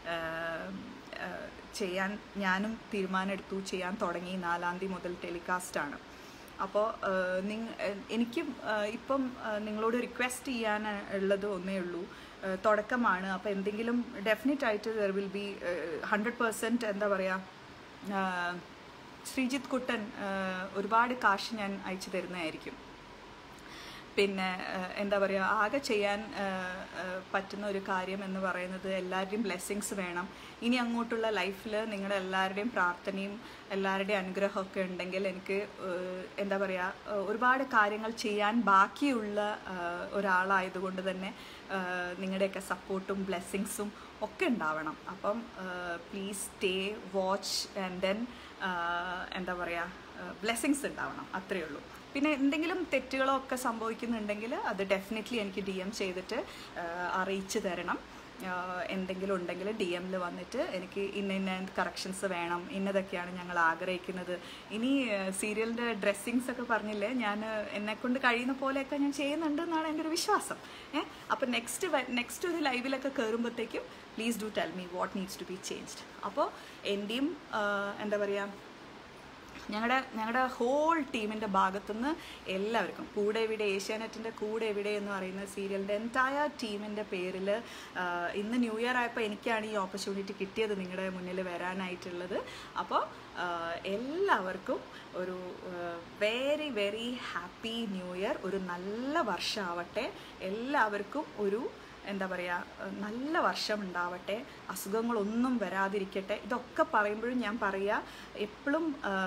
ചെയ്യാൻ ഞാനും തീരുമാനമെടുത്തു ചെയ്യാൻ തുടങ്ങി നാലാം തീയതി മുതൽ ടെലികാസ്റ്റാണ് അപ്പോൾ നിങ് എനിക്കും ആഹ് ഇപ്പം ആഹ് നിങ്ങളോട് റിക്വസ്റ്റ് ചെയ്യാൻ ഉള്ളത് ഒന്നേ ഉള്ളൂ ആഹ് തുടക്കമാണ് അപ്പോൾ എന്തെങ്കിലും ഡെഫിനറ്റ് ആയിട്ട് there will be hundred percent എന്താ പറയുക ആഹ് ശ്രീജിത്ത് കുട്ടൻ ആഹ് ഒരുപാട് കാശ് ഞാൻ അയച്ചു തരുന്നതായിരിക്കും പിന്നെ ഏഹ്, എന്താ പറയുക ആകെ ചെയ്യാൻ ഏഹ്, ഏഹ്, പറ്റുന്ന ഒരു കാര്യം എന്ന് പറയുന്നത് എല്ലാവരുടെയും ബ്ലെസ്സിങ്സ് വേണം ഇനി അങ്ങോട്ടുള്ള ലൈഫിൽ നിങ്ങളുടെ എല്ലാവരുടെയും പ്രാർത്ഥനയും എല്ലാവരുടെയും അനുഗ്രഹമൊക്കെ ഉണ്ടെങ്കിൽ എനിക്ക് ഏഹ്, എന്താ പറയുക ഏഹ്, ഒരുപാട് കാര്യങ്ങൾ ചെയ്യാൻ ബാക്കിയുള്ള ഏഹ്, ഒരാളായതുകൊണ്ട് തന്നെ ഏഹ്, നിങ്ങളുടെയൊക്കെ സപ്പോർട്ടും ബ്ലെസ്സിങ്സും ഒക്കെ ഉണ്ടാവണം അപ്പം please stay watch and then എന്താ പറയുക ബ്ലെസ്സിങ്സ് ഉണ്ടാവണം അത്രയേ ഉള്ളൂ പിന്നെ എന്തെങ്കിലും തെറ്റുകളോ ഒക്കെ സംഭവിക്കുന്നുണ്ടെങ്കിൽ അത് ഡെഫിനറ്റ്ലി എനിക്ക് ഡി എം ചെയ്തിട്ട് ആ, അറിയിച്ചു തരണം ആ, എന്തെങ്കിലും ഉണ്ടെങ്കിൽ ഡി എമ്മിൽ വന്നിട്ട് എനിക്ക് ഇന്ന ഇന്ന കറക്ഷൻസ് വേണം ഇന്നതൊക്കെയാണ് ഞങ്ങൾ ആഗ്രഹിക്കുന്നത് ഇനി സീരിയലിൻ്റെ ഡ്രസ്സിങ്സ് ഒക്കെ പറഞ്ഞില്ലേ ഞാൻ എന്നെക്കൊണ്ട് കഴിയുന്ന പോലെയൊക്കെ ഞാൻ ചെയ്യുന്നുണ്ട് എന്നാണ് എൻ്റെ ഒരു വിശ്വാസം ഏഹ് അപ്പോൾ നെക്സ്റ്റ് നെക്സ്റ്റ് ഒരു ലൈവിലൊക്കെ കയറുമ്പോഴത്തേക്കും please do tell me what needs to be changed അപ്പോൾ എൻ്റെയും ആ, എന്താ പറയുക ഞങ്ങളുടെ ഞങ്ങളുടെ ഹോൾ ടീമിൻ്റെ ഭാഗത്തുനിന്ന് എല്ലാവർക്കും കൂടെ എവിടെ ഏഷ്യാനെറ്റിൻ്റെ കൂടെ എവിടെ എന്ന് പറയുന്ന സീരിയലിൻ്റെ എൻറ്റയർ ടീമിൻ്റെ പേരിൽ ഇന്ന് ന്യൂ ഇയർ ആയപ്പോൾ എനിക്കാണ് ഈ ഓപ്പർച്യൂണിറ്റി കിട്ടിയത് നിങ്ങളുടെ മുന്നിൽ വരാനായിട്ടുള്ളത് അപ്പോൾ എല്ലാവർക്കും ഒരു very very happy new year ഒരു നല്ല വർഷമാവട്ടെ എല്ലാവർക്കും ഒരു എന്താ പറയുക നല്ല വർഷം ഉണ്ടാവട്ടെ അസുഖങ്ങളൊന്നും വരാതിരിക്കട്ടെ ഇതൊക്കെ പറയുമ്പോഴും ഞാൻ പറയുക എപ്പോഴും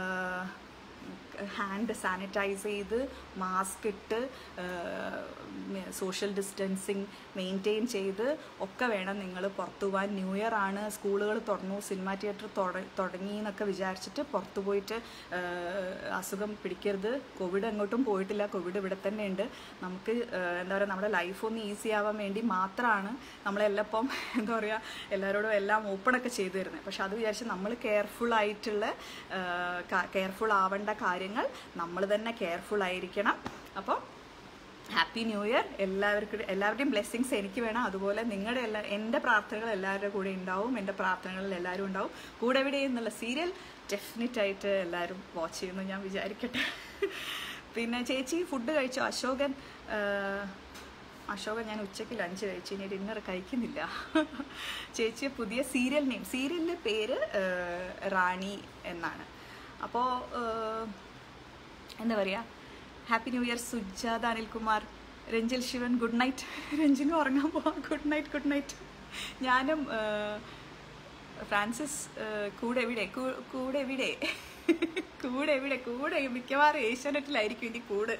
ഹാൻഡ് സാനിറ്റൈസ് ചെയ്ത് മാസ്ക് ഇട്ട് സോഷ്യൽ ഡിസ്റ്റൻസിങ് മെയിൻറ്റെയിൻ ചെയ്ത് ഒക്കെ വേണം നിങ്ങൾ പുറത്തു പോകാൻ ന്യൂ ഇയർ ആണ് സ്കൂളുകൾ തുറന്നു സിനിമ തിയേറ്റർ തുടങ്ങി എന്നൊക്കെ വിചാരിച്ചിട്ട് പുറത്തു പോയിട്ട് അസുഖം പിടിക്കരുത് കോവിഡ് എങ്ങോട്ടും പോയിട്ടില്ല കോവിഡ് ഇവിടെ തന്നെ ഉണ്ട് നമുക്ക് എന്താ പറയുക നമ്മുടെ ലൈഫ് ഒന്ന് ഈസി ആവാൻ വേണ്ടി മാത്രമാണ് നമ്മളെല്ലാം ഇപ്പം എന്താ പറയുക എല്ലാവരോടും എല്ലാം ഓപ്പണൊക്കെ ചെയ്തു തരുന്നത് പക്ഷെ അത് വിചാരിച്ച് നമ്മൾ കെയർഫുൾ ആയിട്ടുള്ള കെയർഫുൾ ആവേണ്ട കാര്യങ്ങൾ നമ്മൾ തന്നെ കെയർഫുൾ ആയിരിക്കണം അപ്പോൾ ഹാപ്പി ന്യൂ ഇയർ എല്ലാവർക്കും എല്ലാവരുടെയും ബ്ലെസ്സിങ്സ് എനിക്ക് വേണം അതുപോലെ നിങ്ങളുടെ എല്ലാ എൻ്റെ പ്രാർത്ഥനകൾ എല്ലാവരുടെ കൂടെ ഉണ്ടാവും എൻ്റെ പ്രാർത്ഥനകളിൽ എല്ലാവരും ഉണ്ടാവും കൂടെ എവിടെ എന്നുള്ള സീരിയൽ ഡെഫിനറ്റ് ആയിട്ട് എല്ലാവരും വാച്ച് ചെയ്യുമെന്ന് ഞാൻ വിചാരിക്കട്ടെ പിന്നെ ചേച്ചി ഫുഡ് കഴിച്ചോ അശോകൻ അശോകൻ ഞാൻ ഉച്ചയ്ക്ക് ലഞ്ച് കഴിച്ചു ഇനി ഡിന്നർ കഴിക്കുന്നില്ല ചേച്ചിയെ പുതിയ സീരിയൽ നെയിം സീരിയലിൻ്റെ പേര് റാണി എന്നാണ് അപ്പോൾ എന്താ പറയുക happy new year Sujatha Anilkumar Ranjil Sivan good night രഞ്ജിന് ഉറങ്ങാൻ പോവാം ഗുഡ് നൈറ്റ് ഗുഡ് നൈറ്റ് ഞാനും ഫ്രാൻസിസ് കൂടെ എവിടെ കൂടെ എവിടെ കൂടെ എവിടെ കൂടെ മിക്കവാറും ഏഷ്യാനെറ്റിലായിരിക്കും ഇനി കൂട്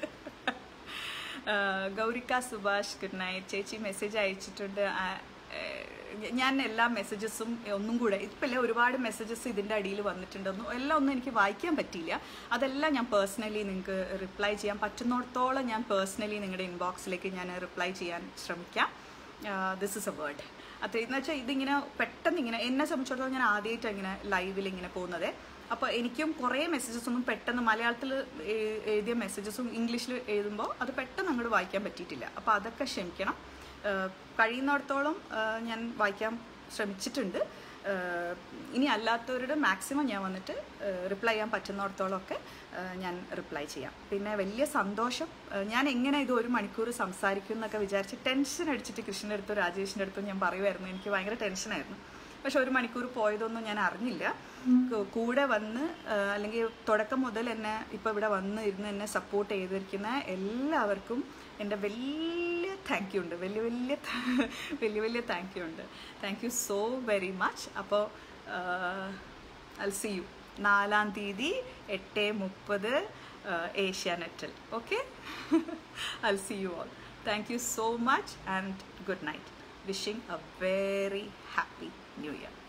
ഗൗരിക സുഭാഷ് ഗുഡ് നൈറ്റ് ചേച്ചി മെസ്സേജ് അയച്ചിട്ടുണ്ട് ഞാൻ എല്ലാ മെസ്സേജസും ഒന്നും കൂടെ ഇപ്പം അല്ലേ ഒരുപാട് മെസ്സേജസ് ഇതിൻ്റെ അടിയിൽ വന്നിട്ടുണ്ടെന്നും എല്ലാം ഒന്നും എനിക്ക് വായിക്കാൻ പറ്റിയില്ല അതെല്ലാം ഞാൻ പേഴ്സണലി നിങ്ങൾക്ക് റിപ്ലൈ ചെയ്യാൻ പറ്റുന്നിടത്തോളം ഞാൻ പേഴ്സണലി നിങ്ങളുടെ ഇൻബോക്സിലേക്ക് ഞാൻ റിപ്ലൈ ചെയ്യാൻ ശ്രമിക്കാം ദിസ് ഇസ് എ വേർഡ് അത്ര എന്ന് വെച്ചാൽ ഇതിങ്ങനെ പെട്ടെന്ന് ഇങ്ങനെ എന്നെ സംബന്ധിച്ചിടത്തോളം ഞാൻ ആദ്യമായിട്ട് ഇങ്ങനെ ലൈവിൽ ഇങ്ങനെ പോകുന്നത് അപ്പോൾ എനിക്കും കുറേ മെസ്സേജസ് ഒന്നും പെട്ടെന്ന് മലയാളത്തിൽ എഴുതിയ മെസ്സേജസും ഇംഗ്ലീഷിൽ എഴുതുമ്പോൾ അത് പെട്ടെന്ന് അങ്ങോട്ട് വായിക്കാൻ പറ്റിയിട്ടില്ല അപ്പോൾ അതൊക്കെ ക്ഷമിക്കണം കഴിയുന്നിടത്തോളം ഞാൻ വായിക്കാൻ ശ്രമിച്ചിട്ടുണ്ട് ഇനി അല്ലാത്തവരുടെ മാക്സിമം ഞാൻ വന്നിട്ട് റിപ്ലൈ ചെയ്യാൻ പറ്റുന്നിടത്തോളം ഒക്കെ ഞാൻ റിപ്ലൈ ചെയ്യാം പിന്നെ വലിയ സന്തോഷം ഞാൻ എങ്ങനെ ഇത് ഒരു മണിക്കൂർ സംസാരിക്കും എന്നൊക്കെ വിചാരിച്ച് ടെൻഷൻ അടിച്ചിട്ട് കൃഷ്ണൻ്റെ അടുത്തും രാജേഷിൻ്റെ അടുത്തും ഞാൻ പറയുമായിരുന്നു എനിക്ക് ഭയങ്കര ടെൻഷനായിരുന്നു പക്ഷെ ഒരു മണിക്കൂർ പോയതൊന്നും ഞാൻ അറിഞ്ഞില്ല കൂടെ വന്ന് അല്ലെങ്കിൽ തുടക്കം മുതൽ എന്നെ ഇപ്പോൾ ഇവിടെ വന്ന് ഇരുന്ന് എന്നെ സപ്പോർട്ട് ചെയ്തിരിക്കുന്ന എല്ലാവർക്കും എൻ്റെ വലിയ താങ്ക് യു ഉണ്ട് വലിയ വലിയ വലിയ വലിയ താങ്ക് യു ഉണ്ട് thank you so very much അപ്പോൾ ഐ സി യു നാലാം തീയതി എട്ട് മുപ്പത് ഏഷ്യാനെറ്റിൽ okay I see you all thank you so much and good night wishing a very happy new year